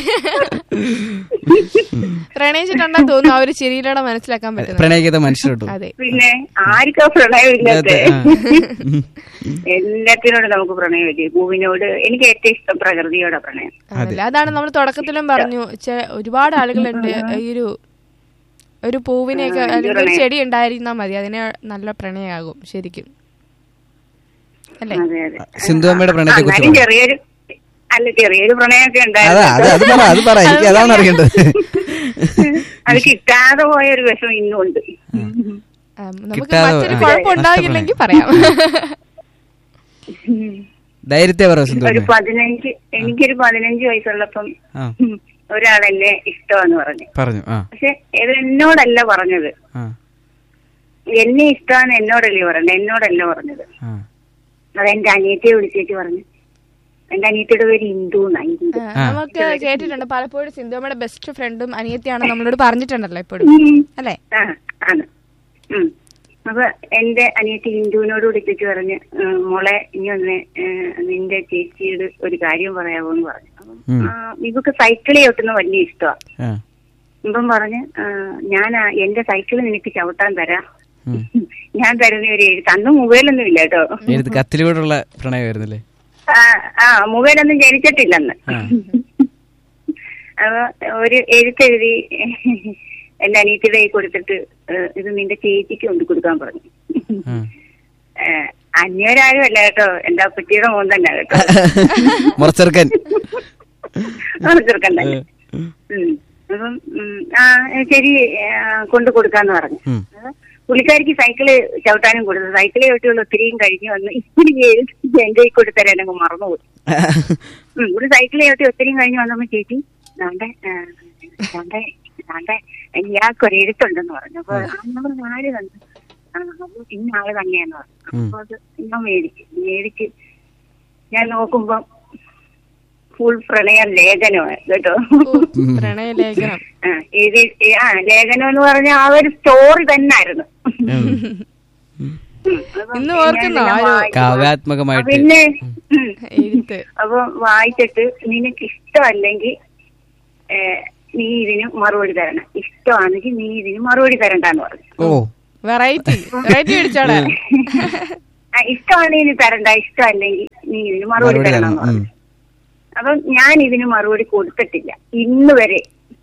പ്രണയിച്ചിട്ടുണ്ടാ തോന്നുന്നു ആ ഒരു ചിരിയിലൂടെ മനസ്സിലാക്കാൻ പറ്റുന്നത് പ്രണയിക്കാത്ത മനുഷ്യരോട്ടു അതെ പിന്നെ ആർക്കാ പ്രണയം ഇല്ലാത്ത ആ. എല്ലാത്തിനോടും നമുക്ക് പ്രണയമില്ലേ പൂവിനോട് എനിക്ക് ഏറ്റവും ഇഷ്ടം പ്രകൃതിയോടെ പ്രണയം ആണല്ലേ? അതാണ് നമ്മൾ തുടക്കത്തിലും പറഞ്ഞു ചെ- ഒരുപാട് ആളുകളുണ്ട് ഈ ഒരു ഒരു പൂവിനെയൊക്കെ ആ, അല്ലെങ്കിൽ ഒരു പ്രണയം. ചെടി ഉണ്ടായിരുന്നാൽ മതി അതിനെ നല്ല പ്രണയമാകും ശരിക്കും അല്ലേ അതെ അതെ സിന്ധു അമ്മയുടെ പ്രണയത്തെ കുറിച്ച് എന്നാലും പറ. ചെറിയൊരു അല്ല ചെറിയൊരു പ്രണയമൊക്കെ അതാ അത് അത് പറ അത് പറ എനിക്ക് അതാണ് അറിയേണ്ടത് അത് കിട്ടാതെ പോയ ഒരു വിഷമം ഇന്നും ഉണ്ട് ആ, നമുക്ക് കിട്ടാതെ മറ്റൊരു ആ, കുഴപ്പമുണ്ടാകില്ലെങ്കിൽ പറയാം ധൈര്യത്തെ പറ സിന്ധു ഒരു അമ്മേ. പതിനഞ്ച് എനിക്കൊരു പതിനഞ്ച് വയസ്സുള്ളപ്പം ആ ഉം, ഒരാളെന്നെ ഇഷ്ടമെന്ന് പറഞ്ഞു പറഞ്ഞു ആ പക്ഷെ ഇത് എന്നോടല്ല പറഞ്ഞത് ആ എന്നെ ഇഷ്ടമാണ് എന്നോടല്ലേ പറഞ്ഞത് എന്നോടല്ല പറഞ്ഞത് ആ അത് എന്റെ അനിയത്തിയെ വിളിച്ചേച്ച് പറഞ്ഞു എന്റെ അനിയത്തിയുടെ പേര് ഇന്ദു എന്നാ ഇന്ദു ആ, നമുക്ക് കേട്ടിട്ടുണ്ട് പലപ്പോഴും സിന്ധുമ്മയുടെ ബെസ്റ്റ് ഫ്രണ്ടും അനിയത്തിയാണ് നമ്മളോട് പറഞ്ഞിട്ടുണ്ടല്ലോ എപ്പോഴും ഉം. അല്ലേ ആ ആണ് ഉം. അപ്പൊ എന്റെ അനിയത്തി ഹിന്ദുവിനോട് വിളിച്ചിട്ട് പറഞ്ഞ് ഉം, മോളെ ഇനി ഒന്ന് ഏഹ്, നിന്റെ ചേച്ചിയോട് ഒരു കാര്യം പറയാമോ എന്ന് പറഞ്ഞു അപ്പം ഉം. ആ, ഇവക്ക് സൈക്കിളിൽ ചവിട്ടുന്ന വലിയ ഇഷ്ടമാണ് ആ ഇപ്പം പറഞ്ഞ് ആ, ഞാൻ ആ എന്റെ സൈക്കിൾ നിനക്ക് ചവിട്ടാൻ തരാം ഉം. ഞാൻ തരുന്ന ഒരു എഴുത്ത് അന്ന് മൊബൈലൊന്നും ഇല്ല കേട്ടോ എഴുത്ത് കത്തിലൂടെയുള്ള പ്രണയമായിരുന്നല്ലേ ആ, ആ മൊബൈലൊന്നും ജനിച്ചിട്ടില്ലെന്ന് ആ. അപ്പൊ ഒരു എഴുത്തെഴുതി എന്റെ അനിയത്തിയുടെ കൈ കൊടുത്തിട്ട് ഏഹ്, ഇത് നിന്റെ ചേച്ചിക്ക് കൊണ്ട് കൊടുക്കാൻ പറഞ്ഞു ആ. ഏഹ്, അന്യരാരും അല്ല കേട്ടോ എന്റെ അപ്പച്ചിയുടെ മോൻ തന്നെ കേട്ടോ മുറച്ചെറുക്കൻ ചെറുക്കൻ തന്നെ ഉം. അപ്പം ഉം, ആ ശരി ആ, കൊണ്ട് കൊടുക്കാന്ന് പറഞ്ഞു ഉം. അപ്പൊ പുള്ളിക്കാരിക്ക് സൈക്കിള് ചവിട്ടാനും കൊടുത്തു സൈക്കിള് ചവിട്ടിയുള്ള ഒത്തിരിയും കഴിഞ്ഞു വന്ന് ഇത്തിരി എഴുതി എന്റെ കൈ കൊടുത്തരാൻ അങ്ങ് മറന്നുപോയി ഉം, ഇവിടെ സൈക്കിൾ ചവിട്ടി ഒത്തിരിയും കഴിഞ്ഞ് വന്നപ്പോ ചേച്ചി ദാണ്ടെ ദാണ്ടെ ദാണ്ടെ ഇയാൾക്കൊരു എഴുത്തുണ്ടെന്ന് പറഞ്ഞു അപ്പൊ ആ, നമ്മൾ ആര് കണ്ടു ആ, അപ്പൊ ഇന്ന ആള് തന്നെയാന്ന് പറഞ്ഞു ഉം. അപ്പൊ അത് ഞാൻ മേടിച്ചു മേടിച്ച് ഞാൻ നോക്കുമ്പോ ഫുൾ പ്രണയ ലേഖനമാണ് കേട്ടോ ഓ, പ്രണയലേഖനം ആ, ഇത് ആ ലേഖനം എന്ന് പറഞ്ഞ ആ ഒരു സ്റ്റോറി തന്നെ ആയിരുന്നു ഇന്ന് ഓർക്കുന്നോ ആരോ? കാവ്യാത്മകമായിട്ട് പിന്നെ ഉം. എഴുത്ത് അപ്പൊ വായിച്ചിട്ട് നിനക്ക് ഇഷ്ടമല്ലെങ്കിൽ ഏ, നീ ഇതിന് മറുപടി തരണം ഇഷ്ടമാണെങ്കിൽ നീ ഇതിന് മറുപടി തരണ്ടെന്ന് പറഞ്ഞു ഓ വെറൈറ്റി വെറൈറ്റി അടിച്ചോടാ ആ, ഇഷ്ടമാണെങ്കിൽ നീ തരണ്ട ഇഷ്ടമല്ലെങ്കിൽ നീ ഇതിന് മറുപടി മറുപടി തരണം തരണം എന്ന് പറഞ്ഞു ഉം. അപ്പം ഞാൻ ഇതിന് മറുപടി കൊടുത്തിട്ടില്ല ഇന്ന് വരെ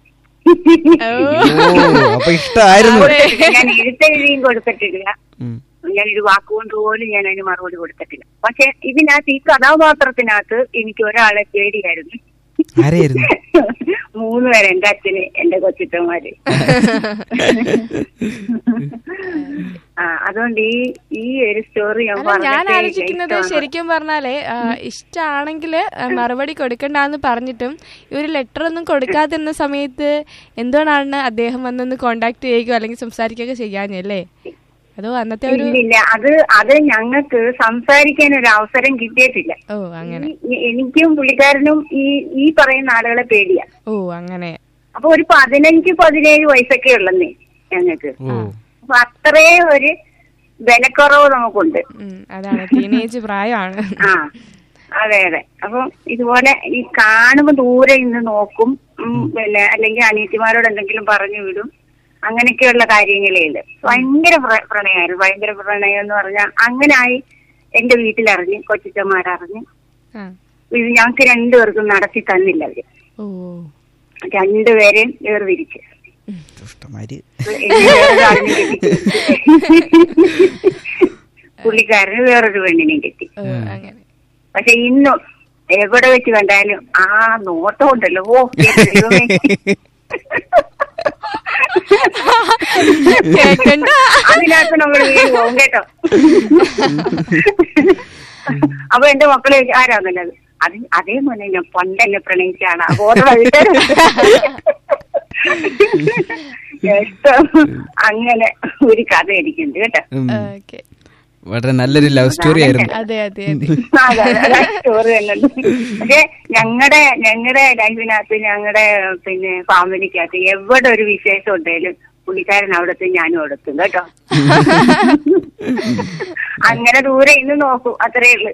ഓ അപ്പൊ ഇഷ്ടമായിരുന്നു കൊടുത്തിട്ടില്ല. ഞാൻ എഴുത്തെഴുതിയും കൊടുത്തിട്ടില്ല ഉം. ഞാനൊരു വാക്കുകൊണ്ട് പോലും ഞാൻ അതിന് മറുപടി കൊടുത്തിട്ടില്ല പക്ഷെ ഇതിനകത്ത് ഈ കഥാപാത്രത്തിനകത്ത് എനിക്ക് ഒരാളെ പേടിയായിരുന്നു ആരായിരുന്നു മൂന്ന് പേര് എന്റെ അച്ഛന് എന്റെ കൊച്ചിത്തന്മാര് ആ അതുകൊണ്ട് ഈ ഈ ഒരു സ്റ്റോറി ഞാൻ അല്ല ഞാൻ പറഞ്ഞിട്ട് ആലോചിക്കുന്നത് ഇഷ്ടമാണ്. ശരിക്കും പറഞ്ഞാലേ ഇഷ്ടമാണെങ്കിൽ മറുപടി കൊടുക്കണ്ടെന്ന് പറഞ്ഞിട്ടും ഈ ഒരു ലെറ്റർ ഒന്നും കൊടുക്കാതിരുന്ന സമയത്ത് എന്തുകൊണ്ടാണ് അദ്ദേഹം വന്നൊന്ന് കോണ്ടാക്ട് ചെയ്യുകയോ അല്ലെങ്കിൽ സംസാരിക്കുകയൊക്കെ ചെയ്യാഞ്ഞല്ലേ അതോ അന്നത്തെ ഒരു ഇല്ലില്ല അത് അത് ഞങ്ങൾക്ക് സംസാരിക്കാൻ ഒരു അവസരം കിട്ടിയിട്ടില്ല ഓ അങ്ങനെ ഈ- എനിക്കും പുള്ളിക്കാരനും ഈ ഈ പറയുന്ന ആളുകളെ പേടിയാ ഓ അങ്ങനെ അപ്പൊ ഒരു പതിനഞ്ച് പതിനേഴ് വയസ്സൊക്കെ ഉള്ളന്നേ ഞങ്ങൾക്ക് ഓ അപ്പൊ അത്രയും ഒരു വിലക്കുറവ് നമുക്കുണ്ട് ഉം, അതാണ് ടീനേജ് പ്രായമാണ് ആ അതെ അതെ അപ്പം ഇതുപോലെ ഈ കാണുമ്പോ ദൂരെ നിന്ന് നോക്കും ഉം, പിന്നെ അല്ലെങ്കിൽ അനിയത്തിമാരോട് എന്തെങ്കിലും പറഞ്ഞു വിടും അങ്ങനെയൊക്കെയുള്ള കാര്യങ്ങളേ ഉള്ളു ഭയങ്കര പ്ര- പ്രണയമായിരുന്നു ഭയങ്കര പ്രണയം എന്ന് പറഞ്ഞാൽ അങ്ങനെ ആയി എന്റെ വീട്ടിലറിഞ്ഞ് കൊച്ചിച്ചന്മാരറിഞ്ഞ് ആ ഇത് ഞങ്ങൾക്ക് രണ്ടുപേർക്കും നടത്തി തന്നില്ല അവര് ഓ രണ്ടുപേരെയും വേർതിരിച്ച് ദുഷ്ടമാര് എന്നെ വേറൊരാളിനെ കെട്ടി. പുള്ളിക്കാരന് വേറൊരു പെണ്ണിനെയും കെട്ടി ഓ, അങ്ങനെ പക്ഷെ ഇന്നും എവിടെ വെച്ച് കണ്ടാലും ആ നോട്ടം ഉണ്ടല്ലോ ഓ എന്റെ ദൈവമേ. കേക്കണ്ട അതിനകത്ത് നമ്മൾ വീട് പോകും കേട്ടോ അപ്പൊ എന്റെ മക്കളെ ചോദിച്ചു, ആരാ നല്ലത് അത് അതേ മോനെ ഞാൻ പണ്ടെന്നെ പ്രണയിച്ചാണ് ആ ഫോട്ടോ അങ്ങനെ ഒരു കഥ എനിക്കുണ്ട് കേട്ടോ ഉം. ഓക്കെ വളരെ നല്ലൊരു ലവ് സ്റ്റോറി ആയിരുന്നു അതെ അതെ അതെ അതെ, അതെ, സ്റ്റോറി തന്നെ പക്ഷെ ഞങ്ങളുടെ ഞങ്ങളുടെ ലൈഫിനകത്ത് ഞങ്ങളുടെ പിന്നെ ഫാമിലിക്കകത്ത് എവിടെ ഒരു വിശേഷം ഉണ്ടെങ്കിലും പുള്ളിക്കാരൻ അവിടത്തെ ഞാനും അവിടെത്തും കേട്ടോ അങ്ങനെ ദൂരെ ഇന്ന് നോക്കും അത്രേ ഉള്ളു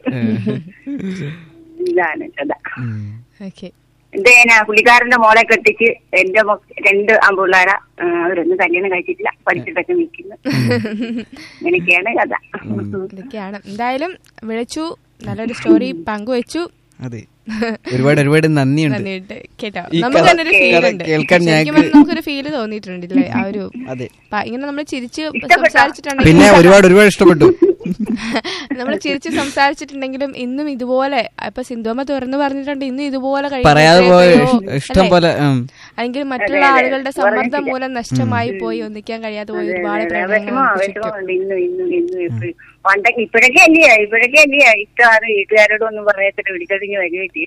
ഇതാണ് കഥ ഉം. ഓക്കെ എന്തേനാ പുള്ളിക്കാരന്റെ മോളെ കെട്ടിച്ച് എന്റെ മക്ക- രണ്ട് ആൺപിള്ളേര അവരൊന്നും കല്യാണം കഴിച്ചിട്ടില്ല പഠിച്ചിട്ടൊക്കെ നിൽക്കുന്നു അങ്ങനെയൊക്കെയാണ് കഥ ഇതൊക്കെയാണ് എന്തായാലും വിളിച്ചു നല്ലൊരു സ്റ്റോറി പങ്കുവച്ചു അതെ ഒരുപാട് ഒരുപാട് നന്ദിയുണ്ട് നന്ദിയുണ്ട് കേട്ടോ ഈ നമുക്ക് കഥ തന്നെ ഒരു ഫീൽ കഥ ഉണ്ട് കേൾക്കാൻ ശരിക്കും ഞങ്ങൾക്ക് പറഞ്ഞാൽ നമുക്കൊരു ഫീല് തോന്നിയിട്ടുണ്ടല്ലേ ആ ഒരു അതെ പ- ഇങ്ങനെ നമ്മൾ ചിരിച്ച് സംസാരിച്ചിട്ടുണ്ടെങ്കിൽ പിന്നെ ഒരുപാട് ഒരുപാട് ഇഷ്ടപ്പെട്ടു നമ്മൾ ചിരിച്ച് സംസാരിച്ചിട്ടുണ്ടെങ്കിലും ഇന്നും ഇതുപോലെ ഇപ്പൊ സിന്ധുമ്മ തുറന്നു പറഞ്ഞിട്ടുണ്ട് ഇന്നും ഇതുപോലെ കഴിയുന്ന പറയാതെ പോയ എത്രയോ, ഇഷ്ടം അല്ലേ? പോലെ ഉം. അല്ലെങ്കിൽ മറ്റുള്ള ആളുകളുടെ സമ്മർദ്ദം മൂലം നഷ്ടമായി പോയി ഒന്നിക്കാൻ കഴിയാതെ പോയി ഒരുപാട് പ്രണയങ്ങൾ വിഷമോ നമുക്ക് ചുറ്റും. വിഷമമുണ്ട് ഇന്നും ഇന്നും ഇന്നും എപ്പോഴും പണ്ടൊക്കെ ഇപ്പോഴൊക്കെ അല്ലയോ ഇപ്പോഴൊക്കെ അല്ലയോ ഇഷ്ടമാണ് വീട്ടുകാരോടൊന്നും പറയത്തില്ല വിളിച്ചതിങ്ങ് വരുവേറ്റി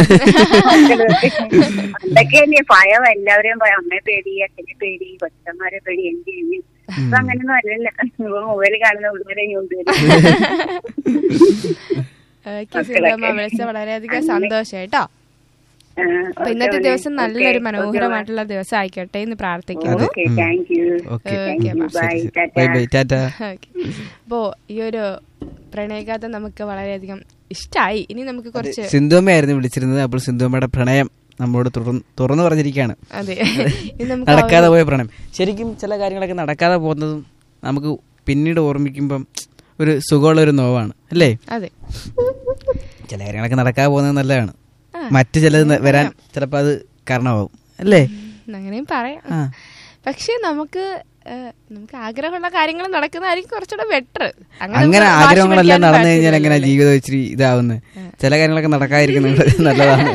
പണ്ടൊക്കെ അല്ലേ ഭയം എല്ലാവരെയും ഭയം അമ്മയെ പേടി അച്ഛനെ പേടി കൊച്ചന്മാരെ പേടി എന്ത് ചെയ്യും ഇപ്പൊ അങ്ങനെയൊന്നും അല്ലല്ല ഇപ്പൊ മൊബൈൽ കാണുന്ന ഉള്ളവരെ കൊണ്ടുവരും ഓക്കെ സിന്ധുമ്മ വിളിച്ച വളരെയധികം സന്തോഷം കേട്ടോ അപ്പൊ ഇന്നത്തെ ദിവസം നല്ലൊരു മനോഹരമായിട്ടുള്ള ദിവസം ആയിക്കോട്ടെ എന്ന് പ്രാർത്ഥിക്കുന്നു okay thank you okay okay bye bye bye tata okay അപ്പോ ഈ ഒരു പ്രണയഗാഥ നമുക്ക് വളരെയധികം ഇഷ്ടായി ഇനി നമുക്ക് കുറച്ച് സിന്ധുമ്മയായിരുന്നു വിളിച്ചിരുന്നത് അപ്പോൾ സിന്ധുമ്മയുടെ പ്രണയം നമ്മളോട് തുറന്ന് തുറന്നു പറഞ്ഞിരിക്കുകയാണ് അതെ ഇനി നമുക്ക് ആ നടക്കാതെ ഒരു- പോയ പ്രണയം ശരിക്കും ചില കാര്യങ്ങളൊക്കെ നടക്കാതെ പോകുന്നതും നമുക്ക് പിന്നീട് ഓർമ്മിക്കുമ്പം ഒരു സുഖമുള്ള ഒരു നോവാണ് അല്ലേ അതെ ചില കാര്യങ്ങളൊക്കെ നടക്കാതെ പോകുന്നത് നല്ലതാണ് മറ്റു ചിലത് ന- വരാൻ ചിലപ്പോൾ അത് കാരണമാവും അല്ലേ ഉം, അങ്ങനെയും പറയാം ആ. പക്ഷെ നമുക്ക് ഏഹ്, നമുക്ക് ആഗ്രഹമുള്ള കാര്യങ്ങൾ നടക്കുന്നതായിരിക്കും കുറച്ചുകൂടെ ബെറ്റർ അങ്ങനെ ആഗ്രഹങ്ങളെല്ലാം നടന്നു കഴിഞ്ഞാൽ എങ്ങനെ ജീവിതം ഇച്ചിരി ഇതാവുന്നത് ചില കാര്യങ്ങളൊക്കെ നടക്കാതിരിക്കുന്നത് നല്ലതാണ്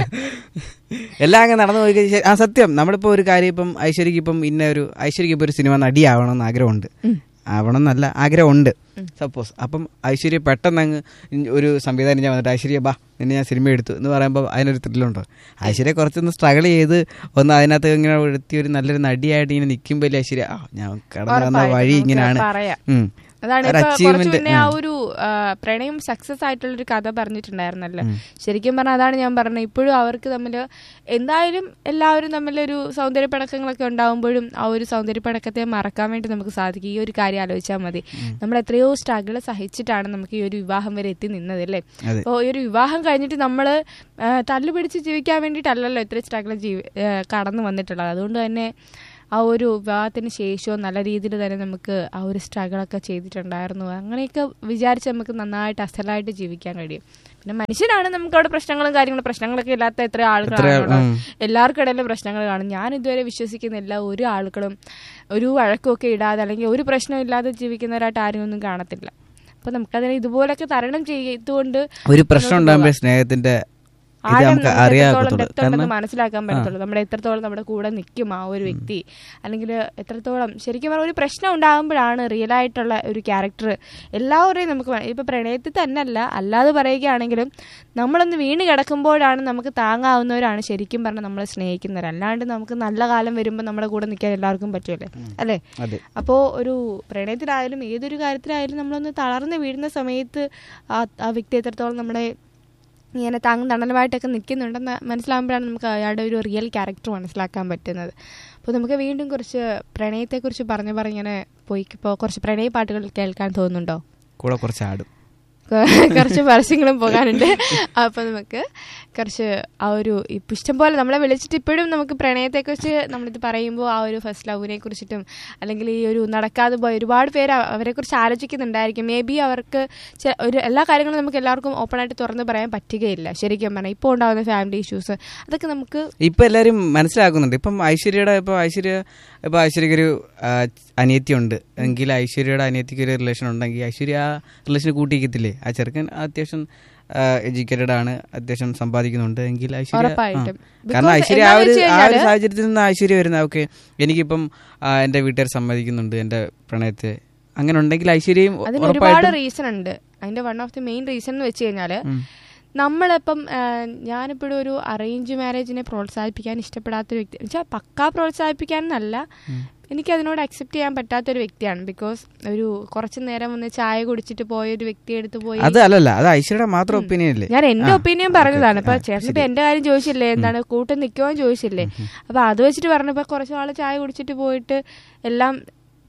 എല്ലാം അങ്ങനെ നടന്നു പോയി കഴിഞ്ഞാൽ ആ സത്യം നമ്മളിപ്പോ ഒരു കാര്യം ഇപ്പം ഐശ്വര്യക്ക് ഇപ്പം ഇന്ന ഒരു ഐശ്വര്യക്ക് ഇപ്പൊ ഒരു സിനിമ നടിയാവണം എന്ന് ആഗ്രഹമുണ്ട് ആവണം എന്നല്ല ആഗ്രഹമുണ്ട് സപ്പോസ് അപ്പം ഐശ്വര്യ പെട്ടെന്ന് അങ്ങ് ഒരു സംവിധാനം ഞാൻ വന്നിട്ട് ഐശ്വര്യ ബാ നിന്നെ ഞാൻ സിനിമ എടുത്തു എന്ന് പറയുമ്പോൾ അതിനൊരു ത്രില്ലുണ്ടോ ഐശ്വര്യ കുറച്ചൊന്ന് സ്ട്രഗിൾ ചെയ്ത് ഒന്ന് അതിനകത്ത് ഇങ്ങനെ എടുത്തി ഒരു നല്ലൊരു നടിയായിട്ട് ഇങ്ങനെ നിൽക്കുമ്പോൾ ഐശ്വര്യ ആ ഞാൻ കടന്നു വന്ന ഉറപ്പായിട്ടും വഴി നമുക്ക് ഇങ്ങനെയാണ് പറയാം. ഉം. അതാണ് ഒരു ഇപ്പൊ കുറച്ച് achievement, മുന്നേ ആ ഉം. ഒരു ആ, പ്രണയം സക്സസ് ആയിട്ടുള്ള ഒരു കഥ പറഞ്ഞിട്ടുണ്ടായിരുന്നല്ലോ ശരിക്കും പറഞ്ഞാൽ അതാണ് ഞാൻ പറഞ്ഞത് ഇപ്പോഴും അവർക്ക് തമ്മിൽ എന്തായാലും എല്ലാവരും തമ്മിലൊരു സൗന്ദര്യ പടക്കങ്ങളൊക്കെ ഉണ്ടാവുമ്പോഴും ആ ഒരു സൗന്ദര്യ പടക്കത്തെ മറക്കാൻ വേണ്ടി നമുക്ക് സാധിക്കും ഈ ഒരു കാര്യം ആലോചിച്ചാൽ മതി നമ്മൾ എത്രയോ സ്ട്രഗിൾ സഹിച്ചിട്ടാണ് നമുക്ക് ഈ ഒരു വിവാഹം വരെ എത്തി നിന്നത് അല്ലേ അതെ. അപ്പോൾ ഈ ഒരു വിവാഹം കഴിഞ്ഞിട്ട് നമ്മൾ തല്ല് പിടിച്ച് ജീവിക്കാൻ വേണ്ടിയിട്ടല്ലല്ലോ ഇത്ര സ്ട്രഗിൾ ജീവി ആ, കടന്നു വന്നിട്ടുള്ളത് അതുകൊണ്ട് തന്നെ ആ ഒരു വിവാഹത്തിന് ശേഷവും നല്ല രീതിയിൽ തന്നെ നമുക്ക് ആ ഒരു സ്ട്രഗിളൊക്കെ ചെയ്തിട്ടുണ്ടായിരുന്നു അങ്ങനെയൊക്കെ വിചാരിച്ച് നമുക്ക് നന്നായിട്ട് അസലായിട്ട് ജീവിക്കാൻ കഴിയും പിന്നെ മനുഷ്യരാണ് നമുക്ക് അവിടെ പ്രശ്നങ്ങളും കാര്യങ്ങളും പ്രശ്നങ്ങളൊക്കെ ഇല്ലാത്ത എത്ര ആളുകളാണ് ഉം. എല്ലാവർക്കും ഇടയിലും പ്രശ്നങ്ങൾ കാണും ഞാൻ ഇതുവരെ വിശ്വസിക്കുന്നില്ല ഒരു ആളുകളും ഒരു വഴക്കുമൊക്കെ ഇടാതെ അല്ലെങ്കിൽ ഒരു പ്രശ്നം ഇല്ലാതെ ജീവിക്കുന്നവരായിട്ട് ആരും ഒന്നും കാണത്തില്ല അപ്പൊ നമുക്കതിനെ ഇതുപോലൊക്കെ തരണം ചെയ്തുകൊണ്ട് ഒരു പ്രശ്നം ഉണ്ടാകുമ്പോൾ സ്നേഹത്തിന്റെ ഇത് ആഴം നമുക്ക് നമുക്ക് അറിയാൻ എത്രത്തോളം പറ്റത്തുള്ളൂ depth ഉണ്ടെന്ന് കാരണം മനസ്സിലാക്കാൻ പറ്റത്തുള്ളൂ നമ്മുടെ എത്രത്തോളം നമ്മുടെ കൂടെ നിൽക്കും ആ ഒരു വ്യക്തി അല്ലെങ്കിൽ എത്രത്തോളം ശരിക്കും പറഞ്ഞാൽ ഒരു പ്രശ്നം ഉണ്ടാകുമ്പോഴാണ് റിയൽ ആയിട്ടുള്ള ഒരു ക്യാരക്ടർ എല്ലാവരെയും നമുക്ക് വ- ഇപ്പൊ പ്രണയത്തിൽ തന്നെയല്ല അല്ലാതെ പറയുകയാണെങ്കിലും നമ്മളൊന്ന് വീണ് കിടക്കുമ്പോഴാണ് നമുക്ക് താങ്ങാവുന്നവരാണ് ശരിക്കും പറഞ്ഞാൽ നമ്മളെ സ്നേഹിക്കുന്നവർ അല്ലാണ്ട് നമുക്ക് നല്ല കാലം വരുമ്പോൾ നമ്മുടെ കൂടെ നിൽക്കാൻ എല്ലാവർക്കും പറ്റുമല്ലേ അല്ലേ അതെ അപ്പോൾ ഒരു പ്രണയത്തിലായാലും ഏതൊരു കാര്യത്തിലായാലും നമ്മളൊന്ന് തളർന്ന് വീഴുന്ന സമയത്ത് ആ ആ വ്യക്തി എത്രത്തോളം നമ്മളെ ഇങ്ങനെ താങ്ങും തണലുമായിട്ടൊക്കെ നിൽക്കുന്നുണ്ടെന്ന് മനസ്സിലാകുമ്പോഴാണ് നമുക്ക് അയാളുടെ ഒരു റിയൽ ക്യാരക്ടർ മനസ്സിലാക്കാൻ പറ്റുന്നത് അപ്പോൾ നമുക്ക് വീണ്ടും കുറച്ച് പ്രണയത്തെക്കുറിച്ച് പറഞ്ഞു പറഞ്ഞിങ്ങനെ പോയി ഇപ്പോൾ കുറച്ച് പ്രണയ പാട്ടുകൾ കേൾക്കാൻ തോന്നുന്നുണ്ടോ കൂടെ കുറച്ച് ആടും കുറച്ച് പരസ്യങ്ങളും പോകാനുണ്ട് അപ്പോൾ നമുക്ക് കുറച്ച് ആ ഒരു ഇപ്പം ഇഷ്ടം പോലെ നമ്മളെ വിളിച്ചിട്ട് ഇപ്പോഴും നമുക്ക് പ്രണയത്തെക്കുറിച്ച് നമ്മളിത് പറയുമ്പോൾ ആ ഒരു ഫസ്റ്റ് ലവിനെ കുറിച്ചിട്ടും അല്ലെങ്കിൽ ഈ ഒരു നടക്കാതെ പോയ ഒരുപാട് പേര് അവ- അവരെക്കുറിച്ച് ആലോചിക്കുന്നുണ്ടായിരിക്കും മേ ബി അവർക്ക് ചെ- ഒരു എല്ലാ കാര്യങ്ങളും നമുക്ക് എല്ലാവർക്കും ഓപ്പണായിട്ട് തുറന്ന് പറയാൻ പറ്റുകയില്ല ശരിക്കും പറഞ്ഞാൽ ഇപ്പോൾ ഉണ്ടാകുന്ന ഫാമിലി ഇഷ്യൂസ് അതൊക്കെ നമുക്ക് ഇപ്പൊ എല്ലാരും മനസ്സിലാക്കുന്നുണ്ട് ഇപ്പം ഐശ്വര്യയുടെ ഇപ്പൊ ഐശ്വര്യ ഇപ്പൊ ഐശ്വര്യക്ക് ഒരു അനിയത്തി ഉണ്ട് എങ്കിൽ ഐശ്വര്യയുടെ അനിയത്തിക്ക് ഒരു റിലേഷൻ ഉണ്ടെങ്കിൽ ഐശ്വര്യ ആ റിലേഷൻ കൂട്ടിക്കത്തില്ലേ ആ ചെറുക്കൻ അത്യാവശ്യം എഡ്യൂക്കേറ്റഡ് ആണ് അത്യാവശ്യം സമ്പാദിക്കുന്നുണ്ട് എങ്കിൽ ഐശ്വര്യ ആ. ഉറപ്പായിട്ടും. കാരണം Because ഐശ്വര്യ ആ എന്താന്ന് ഒരു വെച്ച് ആ ഒരു കഴിഞ്ഞാല് സാഹചര്യത്തിൽ നിന്ന് ഐശ്വര്യ വരുന്ന ഓക്കെ എനിക്കിപ്പം ആ, എന്റെ വീട്ടുകാർ സമ്മതിക്കുന്നുണ്ട് എന്റെ പ്രണയത്തെ അങ്ങനെ ഉണ്ടെങ്കിൽ ഐശ്വര്യയും അതിന് ഒരുപാട് ഉറപ്പായിട്ടും റീസൺ ഉണ്ട് അതിന്റെ one of the main reason എന്ന് വെച്ച് കഴിഞ്ഞാല് നമ്മളിപ്പം ആ, ഞാനിപ്പോഴും ഒരു അറേഞ്ച് മാരേജിനെ പ്രോത്സാഹിപ്പിക്കാൻ ഇഷ്ടപ്പെടാത്ത ഒരു വ്യക്തി വെച്ചാൽ പക്കാ പ്രോത്സാഹിപ്പിക്കാൻ എന്നല്ല എനിക്ക് അതിനോട് അക്സെപ്റ്റ് ചെയ്യാൻ പറ്റാത്ത ഒരു വ്യക്തിയാണ് ബിക്കോസ് ഒരു കുറച്ചു നേരം ഒന്ന് ചായ കുടിച്ചിട്ട് പോയ ഒരു വ്യക്തി എടുത്ത് പോയി അത് അല്ലല്ല അത് ഐശ്വര്യയുടെ മാത്രം ഒപ്പീനിയൻ അല്ലേ ഞാൻ എന്റെ ആ, ഒപ്പീനിയൻ ഓക്കേ, പറഞ്ഞതാണ് ഓക്കേ. ഇപ്പൊ ആ, ചേട്ടൻ ശരി. ഇപ്പൊ എന്റെ കാര്യം ചോദിച്ചില്ലേ എന്താണ് കൂട്ടം നിൽക്കുവാൻ ചോദിച്ചില്ലേ അപ്പൊ അത് വെച്ചിട്ട് പറഞ്ഞപ്പോ കുറച്ച് നാള് ചായ കുടിച്ചിട്ട് പോയിട്ട് എല്ലാം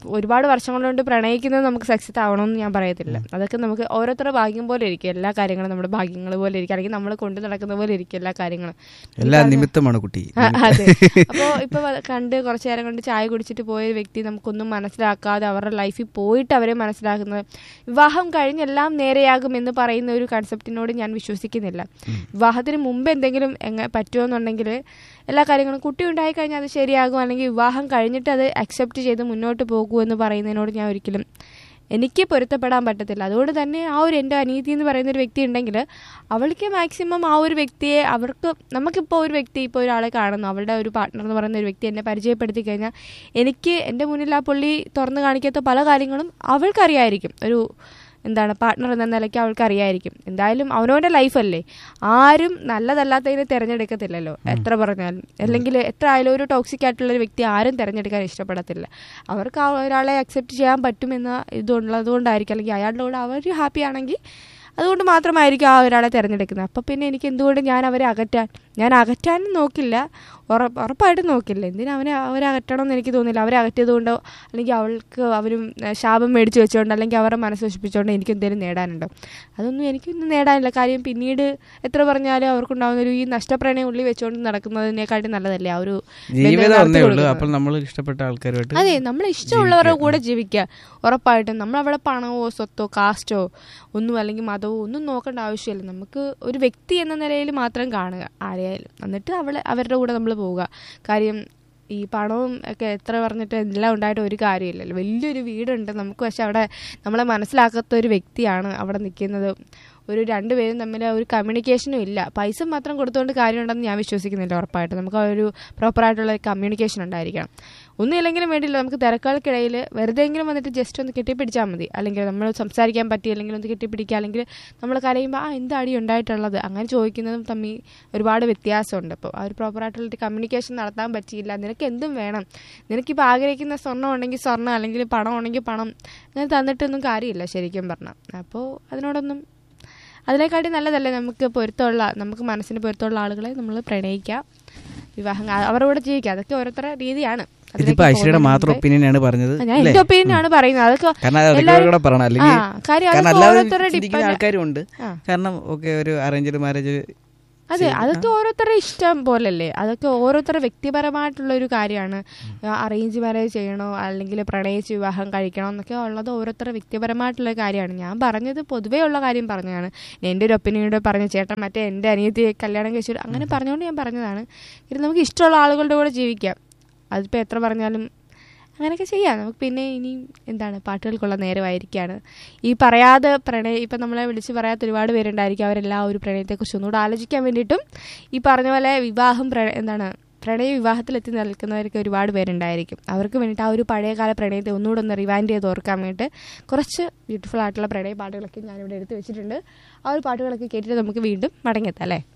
ഒരുപാട് വർഷങ്ങൾ കൊണ്ട് പ്രണയിക്കുന്നത് നമുക്ക് സക്സസ് ആവണമെന്ന് ഞാൻ പറയത്തില്ല അതൊക്കെ നമുക്ക് ഓരോരുത്തരുടെ ഭാഗ്യം പോലെ ഇരിക്കും എല്ലാ കാര്യങ്ങളും നമ്മുടെ ഭാഗ്യങ്ങൾ പോലെ ഇരിക്കും അല്ലെങ്കിൽ നമ്മൾ കൊണ്ടു നടക്കുന്ന പോലെ ഇരിക്കും എല്ലാ കാര്യങ്ങളും എല്ലാ നിമിത്തമാണ് കുട്ടി ആ, അതെ അപ്പോൾ ഇപ്പൊ വ- കണ്ട് കുറച്ചു നേരം കൊണ്ട് ചായ കുടിച്ചിട്ട് പോയ ഒരു വ്യക്തി നമുക്കൊന്നും മനസ്സിലാക്കാതെ അവരുടെ ലൈഫിൽ പോയിട്ട് അവരെ മനസ്സിലാക്കുന്നത് വിവാഹം കഴിഞ്ഞെല്ലാം നേരെയാകും എന്ന് പറയുന്ന ഒരു കൺസെപ്റ്റിനോട് ഞാൻ വിശ്വസിക്കുന്നില്ല വിവാഹത്തിന് മുമ്പ് എന്തെങ്കിലും എങ്ങനെ പറ്റുമെന്നുണ്ടെങ്കിൽ എല്ലാ കാര്യങ്ങളും കുട്ടി ഉണ്ടായി കഴിഞ്ഞാൽ അത് ശരിയാകും അല്ലെങ്കിൽ വിവാഹം കഴിഞ്ഞിട്ട് അത് അക്സെപ്റ്റ് ചെയ്ത് മുന്നോട്ട് പോകൂ എന്ന് പറയുന്നതിനോട് ഞാൻ ഒരിക്കലും എനിക്ക് പൊരുത്തപ്പെടാൻ പറ്റത്തില്ല അതുകൊണ്ട് തന്നെ ആ ഒരു എൻ്റെ അനീതി എന്ന് പറയുന്ന ഒരു വ്യക്തി ഉണ്ടെങ്കിൽ അവൾക്ക് മാക്സിമം ആ ഒരു വ്യക്തിയെ അവർക്ക് നമുക്കിപ്പോൾ ഒരു വ്യക്തി ഇപ്പോൾ ഒരാളെ കാണുന്നു അവളുടെ ഒരു പാർട്ട്ണർ എന്ന് പറയുന്ന ഒരു വ്യക്തി എന്നെ പരിചയപ്പെടുത്തി കഴിഞ്ഞാൽ എനിക്ക് എൻ്റെ മുന്നിൽ ആ പുള്ളി തുറന്നു കാണിക്കാത്ത പല കാര്യങ്ങളും അവൾക്കറിയായിരിക്കും ഒരു എന്താണ് പാർട്ട്ണർ എന്ന നിലയ്ക്ക് അവൾക്ക് അറിയായിരിക്കും എന്തായാലും അവനവൻ്റെ ലൈഫല്ലേ ആരും നല്ലതല്ലാത്തതിനെ തിരഞ്ഞെടുക്കത്തില്ലല്ലോ എത്ര പറഞ്ഞാലും അല്ലെങ്കിൽ എത്ര ആയാലും ഒരു ടോക്സിക് ആയിട്ടുള്ള ഒരു വ്യക്തി ആരും തിരഞ്ഞെടുക്കാൻ ഇഷ്ടപ്പെടത്തില്ല അവർക്ക് ആ ഒരാളെ അക്സെപ്റ്റ് ചെയ്യാൻ പറ്റുമെന്ന ഇതുള്ളത് കൊണ്ടായിരിക്കും അല്ലെങ്കിൽ അയാളുടെ കൂടെ അവർ ഹാപ്പി ആണെങ്കിൽ അതുകൊണ്ട് മാത്രമായിരിക്കും ആ ഒരാളെ തിരഞ്ഞെടുക്കുന്നത് അപ്പം പിന്നെ എനിക്ക് എന്തുകൊണ്ട് ഞാൻ അവരെ അകറ്റാൻ ഞാൻ അകറ്റാനും നോക്കില്ല ഉറപ്പ് ഉറപ്പായിട്ടും നോക്കില്ല എന്തിനാ അവനെ അവരെ അകറ്റണം എന്ന് എനിക്ക് തോന്നില്ല അവരെ അകറ്റിയത് കൊണ്ടോ അല്ലെങ്കിൽ അവൾക്ക് അവരും ഏഹ്, ശാപം മേടിച്ച് വെച്ചുകൊണ്ട് അല്ലെങ്കിൽ അവരുടെ മനസ്സ് നശിപ്പിച്ചുകൊണ്ട് എനിക്ക് എന്തെങ്കിലും നേടാനുണ്ടോ അതൊന്നും എനിക്കൊന്നും നേടാനില്ല കാര്യം പിന്നീട് എത്ര പറഞ്ഞാലും അവർക്കുണ്ടാകുന്ന ഒരു ഈ നഷ്ടപ്രണയം ഉള്ളി വെച്ചുകൊണ്ട് നടക്കുന്നതിനെക്കാട്ടി നല്ലതല്ലേ ആ ഒരു ബന്ധം ജീവിതം നടത്തി ഒന്നേ ഉള്ളൂ കൊടുക്കുന്നത്. അപ്പോൾ നമ്മൾ ഇഷ്ടപ്പെട്ട ആൾക്കാരുമായിട്ട് അതെ നമ്മൾ ഇഷ്ടമുള്ളവരുടെ കൂടെ ജീവിക്കുക ഉറപ്പായിട്ടും നമ്മൾ അവിടെ പണമോ സ്വത്തോ കാസ്റ്റോ ഒന്നും അല്ലെങ്കിൽ മതമോ ഒന്നും നോക്കേണ്ട ആവശ്യമില്ല നമുക്ക് ഒരു വ്യക്തി എന്ന നിലയിൽ മാത്രം കാണുക ആരെയായാലും എന്നിട്ട് അവളെ അവരുടെ കൂടെ നമ്മൾ പോവുക കാര്യം ഈ പണവും ഒക്കെ എത്ര പറഞ്ഞിട്ട് എല്ലാം ഉണ്ടായിട്ട് ഒരു കാര്യമില്ലല്ലോ വലിയൊരു വീടുണ്ട് നമുക്ക് പക്ഷെ അവിടെ നമ്മളെ മനസ്സിലാക്കാത്ത ഒരു വ്യക്തിയാണ് അവിടെ നിൽക്കുന്നത് ഒരു രണ്ടുപേരും തമ്മിൽ ഒരു കമ്മ്യൂണിക്കേഷനും ഇല്ല പൈസ മാത്രം കൊടുത്തുകൊണ്ട് കാര്യമുണ്ടെന്ന് ഞാൻ വിശ്വസിക്കുന്നില്ല ഉറപ്പായിട്ട് നമുക്ക് ആ ഒരു പ്രോപ്പറായിട്ടുള്ള കമ്മ്യൂണിക്കേഷൻ ഉണ്ടായിരിക്കണം ഒന്നുമില്ലെങ്കിലും വേണ്ടിയില്ല നമുക്ക് തിരക്കുകൾക്കിടയിൽ വെറുതെയെങ്കിലും വന്നിട്ട് ജസ്റ്റ് ഒന്ന് കെട്ടിപ്പിടിച്ചാൽ മതി അല്ലെങ്കിൽ നമ്മൾ സംസാരിക്കാൻ പറ്റി അല്ലെങ്കിൽ ഒന്ന് കെട്ടിപ്പിടിക്കുക അല്ലെങ്കിൽ നമ്മൾ കരയുമ്പോൾ ആ എന്താടി ഉണ്ടായിട്ടുള്ളത് അങ്ങനെ ചോദിക്കുന്നതും തമ്മിൽ ഒരുപാട് വ്യത്യാസമുണ്ട് അപ്പോൾ ആ ഒരു പ്രോപ്പറായിട്ടുള്ള കമ്മ്യൂണിക്കേഷൻ നടത്താൻ പറ്റിയില്ല നിനക്ക് എന്തും വേണം നിനക്കിപ്പോൾ ആഗ്രഹിക്കുന്ന സ്വർണ്ണം ഉണ്ടെങ്കിൽ സ്വർണ്ണം അല്ലെങ്കിൽ പണം ഉണ്ടെങ്കിൽ പണം അങ്ങനെ തന്നിട്ടൊന്നും കാര്യമില്ല ശരിക്കും പറഞ്ഞാൽ അപ്പോൾ അതിനോടൊന്നും അതിനെക്കാട്ടി നല്ലതല്ലേ നമുക്ക് പൊരുത്തമുള്ള നമുക്ക് മനസ്സിന് പൊരുത്തമുള്ള ആളുകളെ നമ്മൾ പ്രണയിക്കുക വിവാഹം ആ- അവരുടെ കൂടെ ജീവിക്കുക അതൊക്കെ ഓരോരുത്തരുടെ രീതിയാണ് അതിലേക്ക് ഇതിപ്പോ ഐശ്വര്യയുടെ പോകുന്നതിന് മാത്രം മുമ്പേ- ഒപ്പീനിയൻ ആണ് പറഞ്ഞത് ആ, ഞാൻ അല്ലേ? എന്റെ ഒപ്പീനിയൻ ആണ് പറയുന്നത് അതൊക്കെ കാരണം അത് എല്ലാവരും- കൂടെ പറയണം അല്ലെങ്കിൽ ആ, കാര്യം കാരണം അതൊക്കെ അല്ലാതെ ഓരോരുത്തരുടെ ചിന്തിക്കുന്ന depend- ആൾക്കാരും ഉണ്ട് ആ. കാരണം ഓക്കെ ഒരു അറേഞ്ച്ഡ് മാരേജ് അതെ അതൊക്കെ ഓരോരുത്തരുടെ ഇഷ്ടം പോലല്ലേ അതൊക്കെ ഓരോരുത്തരുടെ വ്യക്തിപരമായിട്ടുള്ള ഒരു കാര്യമാണ് അറേഞ്ച് മാരേജ് ചെയ്യണോ അല്ലെങ്കിൽ പ്രണയിച്ച് വിവാഹം കഴിക്കണോ എന്നൊക്കെ ഉള്ളത് ഓരോരുത്തരുടെ വ്യക്തിപരമായിട്ടുള്ള കാര്യമാണ് ഞാൻ പറഞ്ഞത് പൊതുവേ ഉള്ള കാര്യം പറഞ്ഞതാണ് എൻ്റെ ഒരു ഒപ്പീനിയനോട് പറഞ്ഞ ചേട്ടൻ മറ്റേ എൻ്റെ അനിയത്തി കല്യാണം കഴിച്ചു അങ്ങനെ പറഞ്ഞുകൊണ്ട് ഞാൻ പറഞ്ഞതാണ് ഇത് നമുക്ക് ഇഷ്ടമുള്ള ആളുകളുടെ കൂടെ ജീവിക്കാം അതിപ്പോൾ എത്ര പറഞ്ഞാലും അങ്ങനെയൊക്കെ ചെയ്യാം നമുക്ക് പിന്നെ ഇനി എന്താണ് പാട്ടുകൾക്കുള്ള നേരമായിരിക്കുകയാണ് ഈ പറയാതെ പ്രണയ ഇപ്പം നമ്മളെ വിളിച്ച് പറയാത്ത ഒരുപാട് പേരുണ്ടായിരിക്കും അവരെല്ലാം ആ ഒരു പ്രണയത്തെക്കുറിച്ച് ഒന്നുകൂടെ ആലോചിക്കാൻ വേണ്ടിയിട്ടും ഈ പറഞ്ഞ പോലെ വിവാഹം പ്ര എന്താണ് പ്രണയ വിവാഹത്തിലെത്തി നിൽക്കുന്നവർക്ക് ഒരുപാട് പേരുണ്ടായിരിക്കും അവർക്ക് വേണ്ടിയിട്ട് ആ ഒരു പഴയകാല പ്രണയത്തെ ഒന്നുകൂടെ ഒന്ന് റിവൈൻഡ് ചെയ്ത് ഓർക്കാൻ വേണ്ടിയിട്ട് കുറച്ച് ബ്യൂട്ടിഫുൾ ആയിട്ടുള്ള പ്രണയ പാട്ടുകളൊക്കെ ഞാനിവിടെ എടുത്ത് വെച്ചിട്ടുണ്ട് ആ ഒരു പാട്ടുകളൊക്കെ കേട്ടിട്ട് നമുക്ക് വീണ്ടും മടങ്ങിയെത്താം അല്ലേ